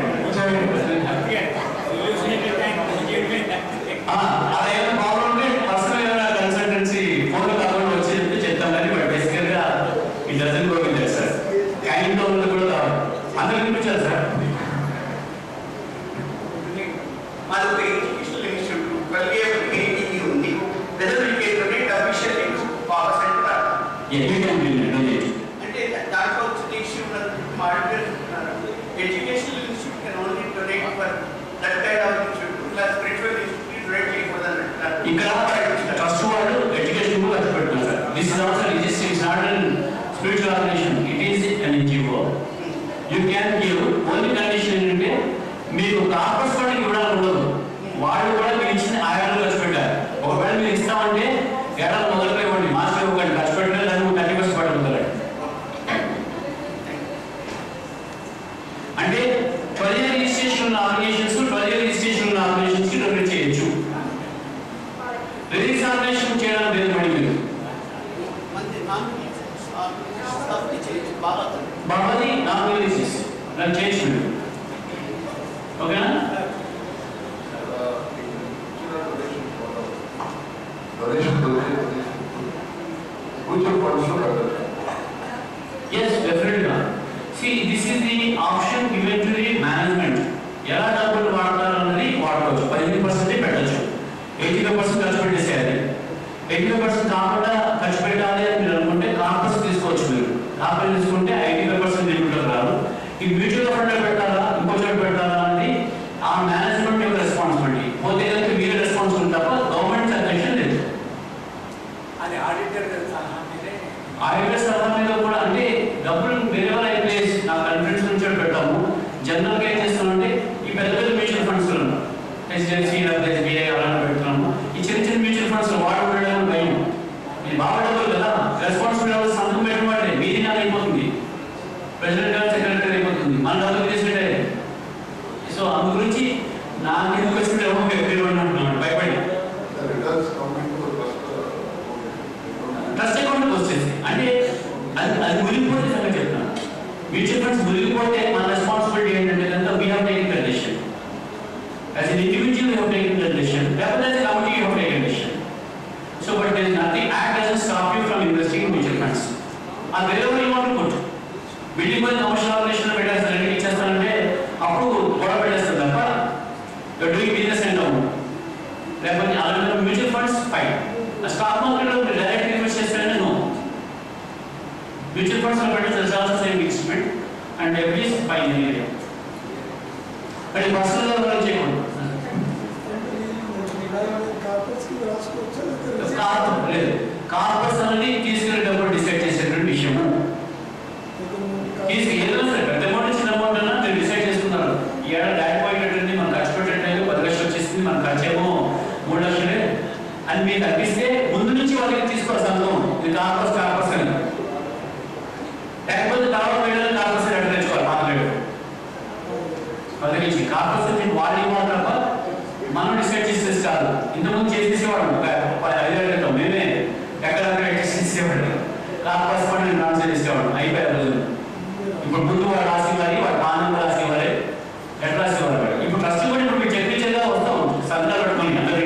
ఆ, అలా ఏమైనా ప్రాబ్లం ఉంటే పర్సనల్ ఏమైనా కన్సల్టెన్సీ ఫోన్లో కాకుండా వచ్చి చెప్తే చెప్తాం కానీ బట్ బేసికల్గా ఈ doesn't go with sir kind వాళ్ళు కూడా కావాలి అందరూ వినిపించాలి సార్ మాది ఒక ఎడ్యుకేషనల్ ఇన్స్టిట్యూట్ ట్వెల్వ్ ఇయర్ ఏఈఈ ఉంది రిజర్వ్ అఫీషియల్ పవర్ సెంటర్ ఎన్ని టైం డొనేట్ అంటే దాంట్లో వచ్చిన ఇష్యూ మాట్లాడుతున్నారు educational institute can only donate for that kind of institute plus spiritual institute donate చేయకూడదని అంటున్నారు ఇక్కడ ట్రస్ట్ వాళ్ళు ఎడ్యుకేషన్ కూడా ఖర్చు పెడుతున్నారు sir this is also registered, it's not a spiritual organization, it is an NGO. You can give, only condition ఏంటంటే మీకు కార్పస్ ఫండ్ ఇవ్వడానికి ఉండదు వాళ్ళు కూడా మీరు ఇచ్చిన ఆయాలు ఖర్చు పెట్టారు ఒకవేళ మీరు ఇస్తామంటే ఏడాది మొదలుగా ఇవ్వండి మాస్టర్ ఇవ్వకండి ఖర్చు పెట్టలేదు దాన్ని థర్టీ పర్సెంట్ పడుతుంది అంటే ట్వెల్వ్ ఇయర్ రిజిస్ట్రేషన్ ఉన్న ఆర్గనైజేషన్స్ ట్వెల్వ్ ఇయర్ రిజిస్ట్రేషన్ ఉన్న ఆర్గనైజేషన్స్ కి డొనేట్ చేయొచ్చు రిలీజ్ ఆర్గనైజేషన్ చేయడం లేదు మరి మీరు మంది నాన్ స్టాఫ్ చేయొచ్చు బాగా బాబాది నాన్ రిలీజెస్ దాన్ని చేయొచ్చు మీరు ఓకేనా డొనేషన్ ఫ్యూచర్ ఫండ్స్లో కట్టారు ఎస్ డెఫినెట్గా see this is the option given to the management ఎలా డబ్బులు వాడతారు అన్నది వాడుకోవచ్చు పదిహేను పర్సెంటే పెట్టచ్చు ఎయిటీ ఫైవ్ పర్సెంట్ ఖర్చు పెట్టేసేయాలి ఎయిటీ ఫైవ్ పర్సెంట్ కాకుండా ఖర్చు పెట్టాలి అని మీరు అనుకుంటే కార్పస్ తీసుకోవచ్చు మీరు కార్పస్ తీసుకుంటే ఎయిటీ ఫైవ్ పర్సెంట్ లిమిట్ రాదు ఈ మ్యూచువల్ ఫండ్ పెట్టాలా ఇంకో చోట పెట్టాలా అనేది ఆ మేనేజ్మెంట్ యొక్క రెస్పాన్సిబిలిటీ పోతే కనుక మీరు రెస్పాన్సిబిలిటీ తప్ప గవర్నమెంట్ సజెషన్ లేదు అది ఆడిటర్ సలహా మీదే ఆయుర్వేద సలహా మీద కూడా అంటే డబ్బులు వేరే ఐ ప్లేస్ నా కాన్ఫిడెన్స్ నుంచి పెట్టాము జనరల్ గా ఏం చేస్తామంటే ఈ పెద్ద పెద్ద మ్యూచువల్ ఫండ్స్ హెచ్డిఎఫ్సి ఎస్బీఐ అలాంటి పెడుతున్నాము ఈ చిన్న చిన్న మ్యూచువల్ ఫండ్స్ వాడు పెట్టడం భయం ఇది బాగా డబ్బులు కదా రెస్పాన్సిబిలిటీ సంతకం పెట్టిన వాడే మీది నాది అయిపోతుంది ప్రెసిడెంట్ గారు సెక్రటరీ అయిపోతుంది మన డబ్బులు తీసుకుంటే సో అందు గురించి నాకు ఎందుకు వచ్చిందేమో ఎప్పుడు అంటున్నాను భయపడి రిటర్న్స్ కమింగ్ టు ట్రస్ట్ అకౌంట్కి వచ్చేసి అంటే అది అది మునిగిపోతే సంగతి చెప్తాను మ్యూచువల్ ఫండ్స్ మునిగిపోతే మన రెస్పాన్సిబిలిటీ ఏంటంటే కనుక we have taking the decision as an individual you have taking the decision లేకపోతే as committee you have taking decision so but there is nothing act doesn't stop you from investing in mutual funds అది వేరే యూ వాంట్ పుట్ బిల్డింగ్ మీద కమర్షియల్ ఆపరేషన్ పెట్టేస్తారంటే ఇచ్చేస్తారంటే అప్పుడు గొడవ పెట్టేస్తారు తప్ప డూయింగ్ బిజినెస్ అంటాము లేకపోతే అలాంటి మ్యూచువల్ ఫండ్స్ ఫైన్ స్టాక్ మార్కెట్లో మీరు డైరెక్ట్ ఇన్వెస్ట్ చేస్తారని నో మ్యూచువల్ ఫండ్స్ లో పెట్టిన also same investment and every fine area కానీ పర్సనల్ లెవెల్ చేయకూడదు కార్పొరేట్స్కి రాసుకోవచ్చా లేకపోతే కార్పొరేట్ లేదు కార్పొరేట్స్ అనేది తీసుకునే డబ్బులు డిసైడ్ చేసేటువంటి విషయము తీసుకు ఏదైనా సరే పెద్ద అమౌంట్ చిన్న అమౌంట్ అన్నా మీరు డిసైడ్ చేసుకున్నారు ఈ ఏడాది దాటిపోయేటట్టుంది మనం ఖర్చు పెట్టట్లేదు పది లక్షలు వచ్చేసింది మన ఖర్చు ఏమో మూడు లక్షలే అని మీకు అనిపిస్తే ముందు నుంచి వాళ్ళకి తీసుకోవాలి సంతకం ఇది కార్పస్ కార్పస్ అని లేకపోతే తర్వాత వేయడానికి కార్పస్ అని అడ్డు తెచ్చుకోవాలి పాత రేటు పది నుంచి కార్పస్ మీకు వాళ్ళు ఇవ్వాలి తప్ప మనం డిసైడ్ చేసేది కాదు ఇంతకుముందు చేసేసేవాడు ఒక పది ఐదేళ్ళ క్రితం మేమే ఎక్కడెక్కడ చేసేసేవాడు కార్పస్ ఫండ్ ట్రాన్స్ఫర్ చేసేవాడు అయిపోయారు రోజులు ఇప్పుడు ముందు వాడు రాసేవారి వాడు ఆనంద రాసేవారే ఎట్లా రాసేవారు వాడు ఇప్పుడు ట్రస్ట్ కూడా ఇప్పుడు మీరు చెప్పించేదా వస్తాం సంతాలు పెట్టుకుని అందరికీ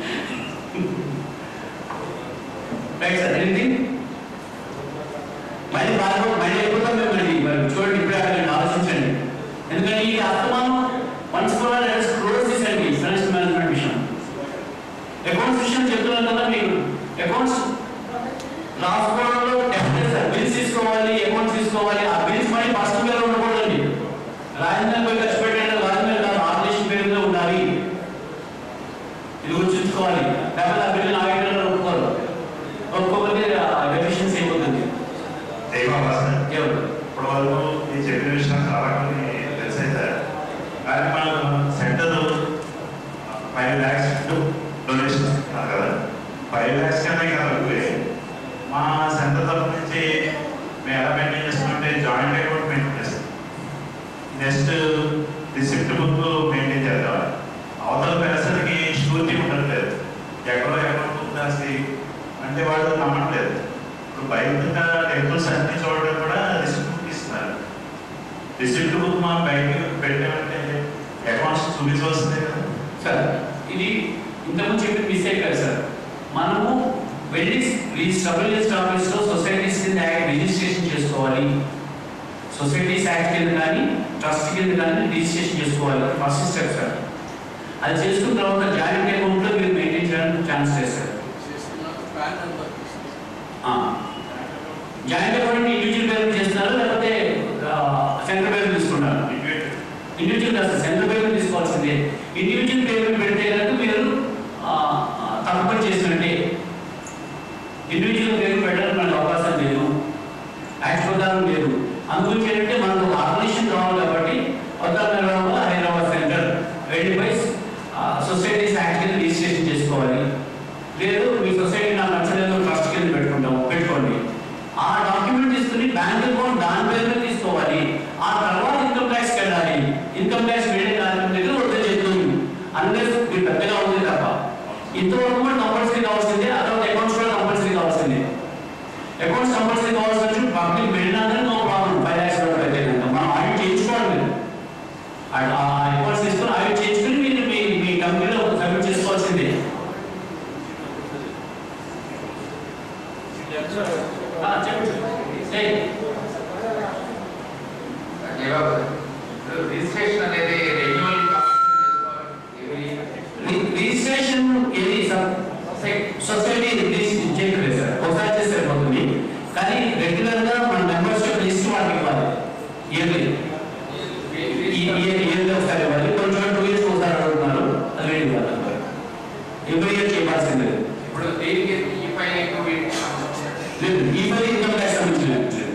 రైట్ సార్ ఎనీథింగ్ మళ్ళీ బాగా మళ్ళీ అయిపోతాం మేము మళ్ళీ మరి చూడండి ఇప్పుడే అక్కడ ఆలోచించండి ఎందుకంటే ఈ అస్తమానం once for all let's close this అండి ఫైనాన్షియల్ మేనేజ్మెంట్ విషయం అకౌంట్స్ విషయం చెప్తున్నాను కదా మీరు అకౌంట్స్ రాసుకోవడంలో డెఫినెట్ సార్ బిల్స్ తీసుకోవాలి అకౌంట్స్ తీసుకోవాలి ఆ బిల్స్ మళ్ళీ పర్సనల్ పేరు ఉండకూడదండి రాజధాని పోయి ఖర్చు పెట్టండి రాజధాని కాదు ఆర్గనైజేషన్ పేరు మీద ఉండాలి ఇది గుర్తుంచుకోవాలి లేకపోతే ఆ బిల్లు ఆగిన ఒప్పుకోరు ఒప్పుకోకపోతే డెఫిషియన్సీ అయిపోతుంది దైవాభాసం ఎవరు ఇప్పుడు వాళ్ళు నేను చెప్పిన విషయం చాలా కొన్ని తెలిసాయి సార్ కానీ మనం సెంటర్ ఫైవ్ ల్యాక్స్ డొనేషన్ ఇస్తున్నారు కదా ఫైవ్ ల్యాక్స్ కన్నా కదా మా సెంటర్ తరఫు నుంచి మేము ఎలా మెయింటైన్ చేస్తామంటే జాయింట్ అకౌంట్ మెయింటైన్ చేస్తాం నెక్స్ట్ రిసిప్ట్ బుక్ మెయింటైన్ చేద్దాం అవతల పెన్షన్కి షూరిటీ ఉండట్లేదు ఎక్కడో అకౌంట్ బుక్ రాసి అంటే వాళ్ళు నమ్మట్లేదు ఇప్పుడు బయట టెంపుల్స్ అన్ని చోట్ల కూడా రిసిప్ట్ బుక్ ఇస్తున్నారు రిసిప్ట్ బుక్ మా బయట పెట్టామంటే అకౌంట్స్ చూపించవలసిందే కదా సార్ ఇది ఇంతకుముందు చెప్పిన మిస్టేక్ కాదు సార్ మనము వెళ్ళి ఈ సబ్ రిజిస్టర్ ఆఫీస్లో సొసైటీస్ కింద యాక్ట్ రిజిస్ట్రేషన్ చేసుకోవాలి సొసైటీస్ యాక్ట్ కింద కానీ ట్రస్ట్ కింద కానీ రిజిస్ట్రేషన్ చేసుకోవాలి ఫస్ట్ స్టెప్ సార్ అది చేసుకున్న తర్వాత జాయింట్ అకౌంట్లో మీరు మెయింటైన్ చేయడానికి ఛాన్స్ చేస్తారు చేస్తున్నాక PAN number joint account individual పేరు చేస్తున్నారు లేకపోతే సెంటర్ పేరు తీసుకున్నారు ఇండివిజువల్ కాదు సెంటర్ పేరు తీసుకోవాల్సిందే ఇండివిజువల్ పేరు పెడితే కనుక మీరు ఆ, ఆ, తప్పుపని చేసినట్టే ఇండివిజువల్ పేరు పెట్టడానికి మనకు అవకాశం లేదు యాక్ట్ ప్రకారం లేదు అందుగురించి ఏంటంటే మనకు ఒక ఆర్గనైజేషన్ కావాలి కాబట్టి అవతారంలో Hyderabad centre verifies societies act కింద రిజిస్ట్రేషన్ చేసుకోవాలి లేదు మీ సొసైటీ నాకు నచ్చలేదు ట్రస్ట్ కింద పెట్టుకుంటాము పెట్టుకోండి ఆ డాక్యుమెంట్ తీసుకుని బ్యాంక్ అకౌంట్ దాని పేరు మీద తీసుకోవాలి ఆ తర్వాత ఇన్కమ్ ట్యాక్స్ వెళ్ళాలి ఇన్కమ్ ట్యాక్స్ వేరే దాని దగ్గర వద్ద చెప్తుంది అన్లెస్ మీరు పెద్దగా ఉంది తప్ప ఇంతవరకు కూడా కంపల్సరీ కావాల్సిందే ఆ తర్వాత అకౌంట్స్ కూడా కంపల్సరీ కావాల్సిందే అకౌంట్స్ కంపల్సరీ కావాల్సిన పబ్లిక్ వెళ్ళినాక నో ప్రాబ్లం ఫైవ్ ల్యాక్స్ వరకు అయితే కనుక మనం ఆడిట్ చేయించుకోవాలి మీరు ఆ- ఆ అకౌంట్స్ తీసుకొని ఆడిట్ చేయించుకుని మీరు మీ మీ కంపెనీలో సబ్మిట్ చేసుకోవాల్సిందే ఆ, చెప్పు ఏయ్, రిజిస్ట్రేషన్ అనేది రెన్యువల్ రి- రిజిస్ట్రేషన్ ఏది సార్ సొసైటీ రిజిస్ట్రేషన్ చేయలేదు సార్ ఒకసారి చేస్తే సరిపోతుంది కానీ రెగ్యులర్ గా మన మెంబర్షిప్ లిస్ట్ వాళ్ళకి ఇవ్వాలి ఇయర్లీ ఇయర్లీ ఒకసారి ఇవ్వాలి కొంచెం టూ ఇయర్స్ ఒకసారి అడుగుతున్నారు అది వేడి ఇవ్వాలి ఎవ్రీ ఇయర్ చేయాల్సిందే ఇప్పుడు దీనికి ఈ పైన ఎక్కువ లేదు ఈ పది ఇన్కమ్ ట్యాక్స్ సంబంధించిన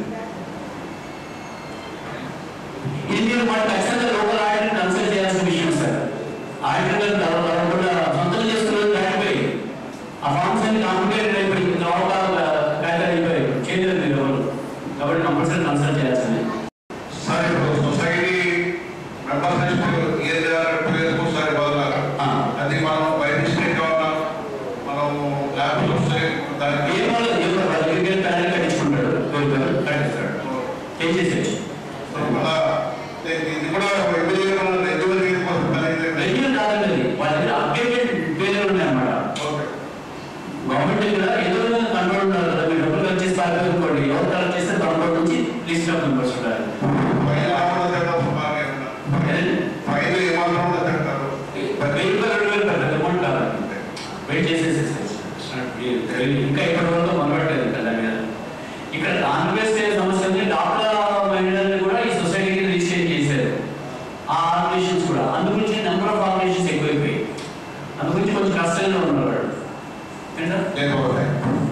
ఇది మీరు మన ఖచ్చితంగా లోకల్ ఆడిటర్ కన్సల్ట్ చేయాల్సిన విషయం సార్ ఆడిటర్ గారు తప్పకుండా సొంతం చేసుకున్నది దాటిపోయి ఆ ఫార్మ్స్ అన్ని కాంప్లికేటెడ్ అయిపోయి తర్వాత కాగితాలు అయిపోయాయి చేయలేదు మీరు ఎవరు కాబట్టి కంపల్సరీ కన్సల్ట్ చేయాల్సిందే సార్ ఇప్పుడు సొసైటీ మెంబర్స్ లిస్ట్ ఏ టూ ఇయర్స్ ఒకసారి బదులాగా ఆ. అది మనం బయట స్టేట్ కావాలా మనం ల్యాబ్స్ వస్తే దానికి ఏ వాళ్ళు ఎవరు వాళ్ళు క్రికెట్ ప్యానల్ కట్టించుకుంటాడు కట్టిస్తాడు చేంజ్ చేసేయచ్చు మళ్ళా ఇది కూడా ఇమీడియట్ మనం రెగ్యులర్ కోసం పని రెగ్యులర్ కాదండి అది. వాళ్ళ దగ్గర అప్డేటెడ్ పేర్లు ఉన్నాయన్నమాట ఓకే గవర్నమెంట్ దగ్గర ఏదో విధంగా కంట్రోల్ ఉన్నారు కదా మీరు డబ్బులు కలెక్ట్ చేసి పారిపోయి ఎవరు కలెక్ట్ చేస్తే కంట్రోల్ నుంచి లిస్ట్ ఆఫ్ మెంబర్స్ ఉంటారు ఫైల్ ఏమన్నా తింటారు బాగా ఫైల్ ఏమాత్రం ఉండదు తింటారు వెయ్యి రూపాయలు రెండు వేలు పెద్ద అమౌంట్ కాదు వెయిట్ చేసేసేసి ఇంకా ఇప్పటి వరకు మొదలెట్టలేదు కదా దాని మీద ఇక్కడ ఆంధ్రప్రదేశ్ స్టేట్ సమస్యని డాక్టర్ మహిళల్ని కూడా ఈ సొసైటీకి రిజిస్టర్ చేశారు ఆ ఆర్గనైజేషన్స్ కూడా అందుగురించి నెంబర్ ఆఫ్ ఆర్గనైజేషన్స్ ఎక్కువైపోయి అందుగురించి కొంచెం కష్టంగా ఉన్నారు వాళ్ళు ఏంటో లేదు ఓకే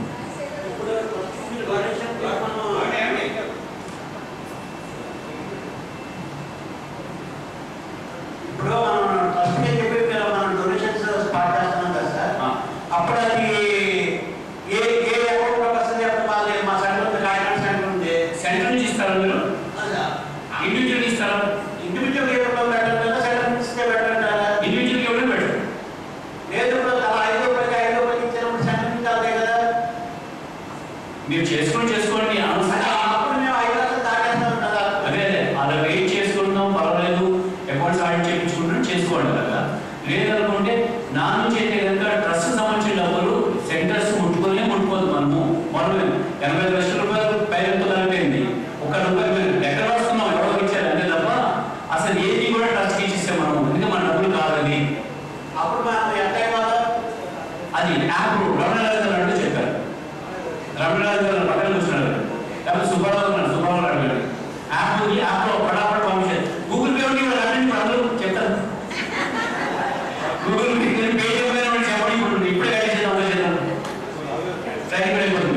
ఇప్పుడు మనం ఫస్ట్ చెప్పి మనం డొనేషన్స్ స్టార్ట్ చేస్తున్నాం కదా సార్ ఆ. అప్పుడు అది ఏ ఏ అకౌంట్ లో వస్తుంది అప్పుడు మాది మా సెంటర్ ఉంది కాకినాడ సెంటర్ ఉంది సెంటర్ నుంచి ఇస్తారా మీరు ఇండివిజువల్ ఇస్తారా ఇండివిజువల్ ఏ రూపాయలు పెట్టాలి సెంటర్ నుంచి ఇస్తే పెట్టాలి ఇండివిజువల్ ఎవరైనా పెట్టరు లేదు ఇప్పుడు అలా ఐదు రూపాయలకి ఐదు రూపాయలకి ఇచ్చినప్పుడు సెంటర్ నుంచి అవుతాయి కదా మీరు చేసుకొని చేసుకోండి అనవసరంగా అప్పుడు మేము ఐదు లక్షలు దాటేస్తాం కదా అదే అదే అలా వెయిట్ చేసుకుంటాం పర్వాలేదు అకౌంట్స్ ఆడిట్ చేయించుకుంటాం చేసుకోండి కదా లేదనుకుంటే నా నుంచి అయితే కనుక ట్రస్ట్ సంబంధించిన డబ్బులు సెంటర్స్ ముట్టుకోలే ముట్టుకోదు మనము మనం ఎనభై ఐదు లక్షల రూపాయలు పైన కలిపింది ఒక్క రూపాయలు మీరు ఎక్కడ వస్తున్నాం ఎవరో ఇచ్చారు అంతే తప్ప అసలు ఏది కూడా ట్రస్ట్ ఇచ్చిస్తే మనం ఎందుకంటే మన డబ్బులు కాదని అప్పుడు మనం ఎంత అయిపోతాం అది యాప్ రమణరాజు గారు అంటూ చెప్పారు రమణరాజు గారు పక్కన కూర్చున్నారు లేకపోతే సుబ్బారావు ఉన్నారు సుబ్బారావు గారు అడిగారు యాప్ ఉంది యాప్లో పడాపడ పంపించారు గూగుల్ పే ఉండి వాళ్ళు అన్నీ ఇప్పుడు అందరూ చెప్తారు గూగుల్ పే కానీ పేటిఎం పైన వాళ్ళు చెప్పండి ఇప్పుడు ఇప్పుడే కలిసి అమలు చేద్దాం ట్రైన్ కూడా అయిపోతుంది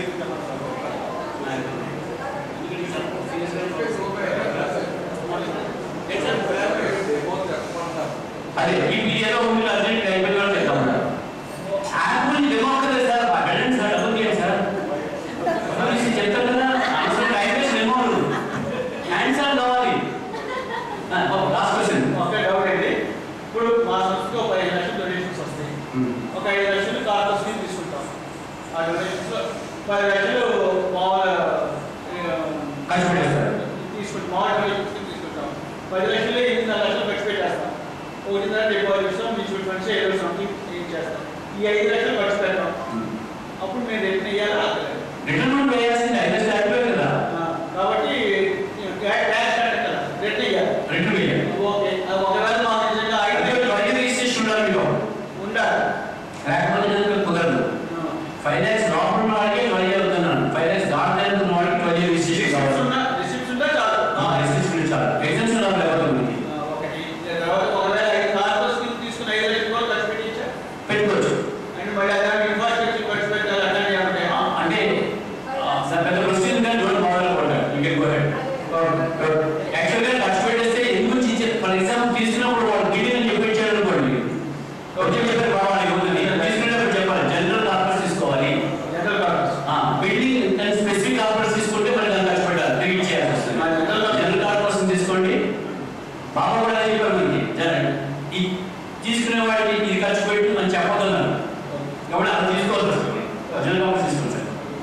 అదే ఈ ఏదో ఉంది అర్జెంట్ అయిపోయింది కూడా చెప్తాం యాప్ గురించి డెమోక్రసీ సార్ వెళ్ళండి సార్ డబ్బులు తీయండి సార్ మనిషి చెప్తారు కదా అసలు టైం వేస్ట్ డెమోలు ఆన్సర్ కావాలి లాస్ట్ క్వశ్చన్ ఒక డౌట్ అయితే ఇప్పుడు మా సంస్థకి ఒక ఐదు లక్షలు డొనేషన్స్ వస్తాయి ఒక ఐదు లక్షలు కార్పస్ నుంచి తీసుకుంటాం ఆ డొనేషన్స్ లో పది లక్షలు మామూలు ఖర్చు పెట్టేస్తారు తీసుకుంటాం మామూలు డొనేషన్స్ కింద తీసుకుంటాం పది లక్షలు ఎనిమిది లక్షలు ఖర్చు పెట్టేస్తాం ఒకటిన్నర డిపాజిట్ ఇస్తాం మ్యూచువల్ ఫండ్స్ ఏదో సంథింగ్ ఏం చేస్తాం ఈ ఐదు లక్షలు ఖర్చు పెడతాం అప్పుడు మేము రిటర్న్ ఇవ్వాలా అక్కర్లేదు. రిటర్న్ వేయాల్సింది ఐదు లక్షలు అయిపోయింది కదా ఆ, కాబట్టి ట్యాక్స్ కట్టాలి కదా రిటర్న్ ఇవ్వాలి రిటర్న్ వేయాలి ఓకే అది ఒకవేళ మా నిజంగా ఐదు అయితే ట్వంటీ రిజిస్ట్రేషన్ ఉండాలి మీకు ఉండాలి లేకపోతే కనుక కుదరదు ఫైవ్ ల్యాక్స్ లోపల ఉన్న వాడికి ట్వంటీ అవుతున్నాను ఫైవ్ ల్యాక్స్ దాటి ఉన్న వాడికి ట్వంటీ రిజిస్ట్రేషన్ రిసిప్ట్స్ కావాలి ఉన్నా రిసిప్ట్స్ ఉంటే చాలు రిజిస్ట్రేషన్ చాలు ఎగ్జామ్స్ ఉండాలి లేకపోతే మనకి ఆ, ఒకటి తర్వాత ఒకవేళ ఐదు కార్పస్ కింద తీసుకుని ఐదు లక్షలు కూడా ఖర్చు పెట్టించా పెట్టుకోవచ్చు అండ్ మళ్ళీ అదే ఇన్ఫ్రాస్ట్రక్చర్ ఖర్చు పెట్టాలి అట్లాంటి ఏమంటే ఆ,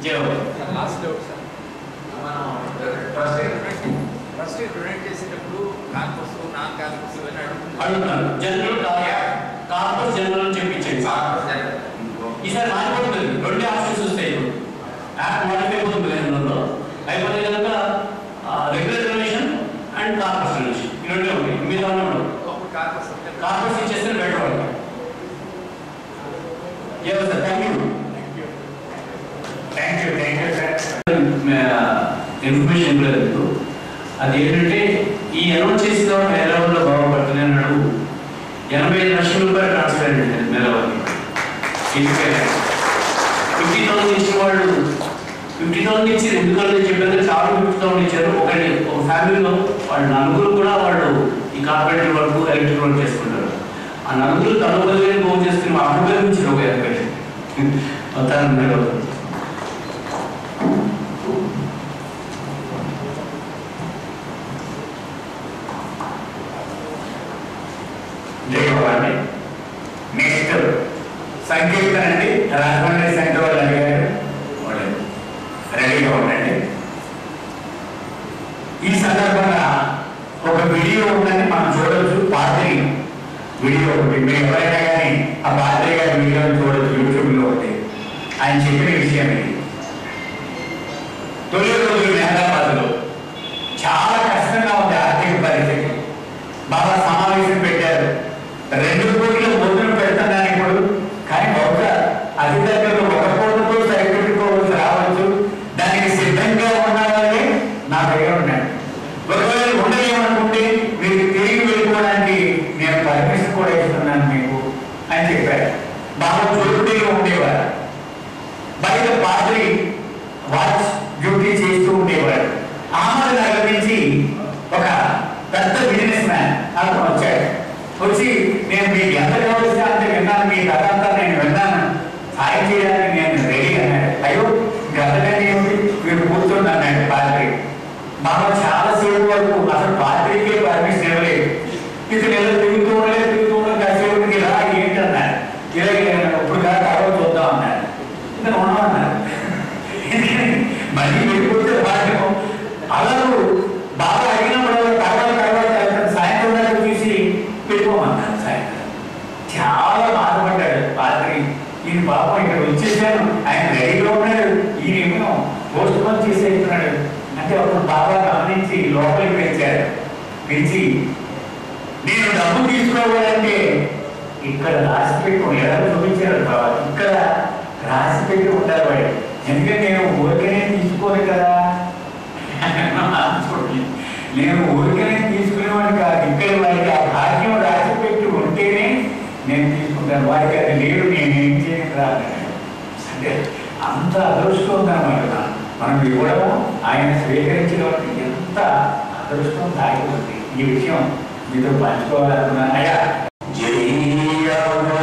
జవాబు లాస్ట్ డౌట్ సార్ మనం ఫస్ట్ డొనేట్ చేసేటప్పుడు కార్పస్ నాన్ కార్పస్ ఇవన్నీ అడుగుతున్నారు అడుగుతాను జనరల్ కార్పస్ జనరల్ అని చెప్పించండి ఈసారి మారిపోతుంది రెండే ఆప్షన్స్ వస్తాయి ఇప్పుడు యాప్ మాడిఫై అయిపోతుంది రెండులో అయిపోతే కనుక regular donation and corpus donation ఈ రెండే ఉంటాయి మీద ఉండవు అప్పుడు కార్పస్ కార్పస్ ఇచ్చేస్తే బెటర్ వాళ్ళు yes sir thank you thank you thank you sir information ఇవ్వలేదు అది ఏంటంటే ఈ అనౌన్స్ చేసిన వాడు మేలవల్లో బాగుపడుతుంది అన్నాడు ఎనభై ఐదు లక్షల రూపాయలు ట్రాన్స్ఫర్ అయ్యింది మేలవల్లి ఫిఫ్టీ థౌసండ్ ఇచ్చిన వాళ్ళు ఫిఫ్టీ థౌసండ్ ఇచ్చి రెండు కళ్ళు చెప్పారు చాలా ఫిఫ్టీ థౌసండ్ ఇచ్చారు ఒకటి ఒక ఫ్యామిలీలో వాళ్ళు నలుగురు కూడా వాళ్ళు ఈ కార్పొరేటర్ వర్క్ ఎలక్ట్రిక్ వర్క్ చేసుకుంటారు ఆ నలుగురు తన బదులు ఫోన్ చేసుకుని మా అమ్మ పేరు ఇచ్చారు ఒక ఎనభై మొత్తాన్ని మేలవుతుంది జయగోపాలి నెక్స్ట్ సంకీర్తన అండి రాజమండ్రి సెంటర్ వాళ్ళు అడిగారు వాళ్ళు రెడీగా ఉండండి ఈ సందర్భంగా ఒక వీడియో ఉందని మనం చూడొచ్చు పాత్రి వీడియో ఒకటి మీరు ఎవరైనా కానీ ఆ పాత్రి గారి వీడియో చూడొచ్చు యూట్యూబ్లో ఒకటి ఆయన చెప్పిన విషయం ఇది తొలి రోజులు హైదరాబాద్లో చాలా కష్టంగా ఉంది ఆర్థిక పరిస్థితి బాగా సమావేశం పెట్టారు రెండు కోట్ల భోజనం పెడుతున్నాను ఇప్పుడు కానీ బహుశా అతి దగ్గరలో ఒక కోట్లతో సరిపెట్టుకోవచ్చు రావచ్చు దానికి సిద్ధంగా ఉన్నారని నా దగ్గర ఉన్నాడు ఒకవేళ ఉండలేమనుకుంటే మీరు తిరిగి వెళ్ళిపోవడానికి నేను పర్మిషన్ కూడా ఇస్తున్నాను మీకు అని చెప్పారు బాగా చురుకుగా ఉండేవారు బయట పాత్రి వాచ్ డ్యూటీ చేస్తూ ఉండేవాడు ఆమద నగర్ నుంచి ఒక పెద్ద బిజినెస్ మ్యాన్ అతను వచ్చాడు వచ్చి నేను మీకు ఎంత కావాల్సిన అంత విన్నాను మీ కథ అంతా నేను విన్నాను సాయం చేయడానికి నేను రెడీ అన్నాడు అయ్యో గతగానే ఏమిటి మీరు కూర్చోండి అన్నాడు పాత్రి బాగా చాలా సేపు వరకు అసలు పాత్రికే పర్మిషన్ ఇవ్వలేదు ఇతను ఎలా తిరుగుతూ ఉండలేదు తిరుగుతూ ఉండలేదు కాసేపటికి ఇలా ఏంటన్నాడు ఇలా ఇప్పుడు కాదు తర్వాత చూద్దాం అన్నాడు ఇతను ఉండమన్నాడు మళ్ళీ వెళ్ళిపోతే భాగ్యం అలాగూ బాగా అడిగినప్పుడు తర్వాత తర్వాత అతను సాయంత్రం దాకా చూసి వెళ్ళిపోమన్నాడు సాయంత్రం చాలా బాధపడ్డాడు పాత్రి ఈయన పాపం ఇక్కడ వచ్చేసాను ఆయన రెడీగా ఉన్నాడు ఈయనేమో పోస్ట్ పోన్ చేసేస్తున్నాడు అంటే అప్పుడు బాగా గమనించి లోపలికి పెంచాడు పెంచి నేను డబ్బు తీసుకోవాలంటే ఇక్కడ రాసి పెట్టి ఎలా చూపించారు బాబా ఇక్కడ రాసి పెట్టి ఉంటారు వాడు ఎందుకంటే నేను ఊరికనే తీసుకోను కదా నేను ఊరికనే తీసుకునేవాడిని కాదు ఇక్కడ వాడికి ఆ భాగ్యం రాసి పెట్టి ఉంటేనే నేను తీసుకుంటాను వాడికి అది లేదు నేను ఏం చేయను రా అన్నాడు. అంటే అంత అదృష్టం ఉందన్నమాట మనం ఇవ్వడం ఆయన స్వీకరించడం అంటే ఎంత అదృష్టం దాగి ఉంది ఈ విషయం మీతో పంచుకోవాలనుకున్నాను అయ్యా జై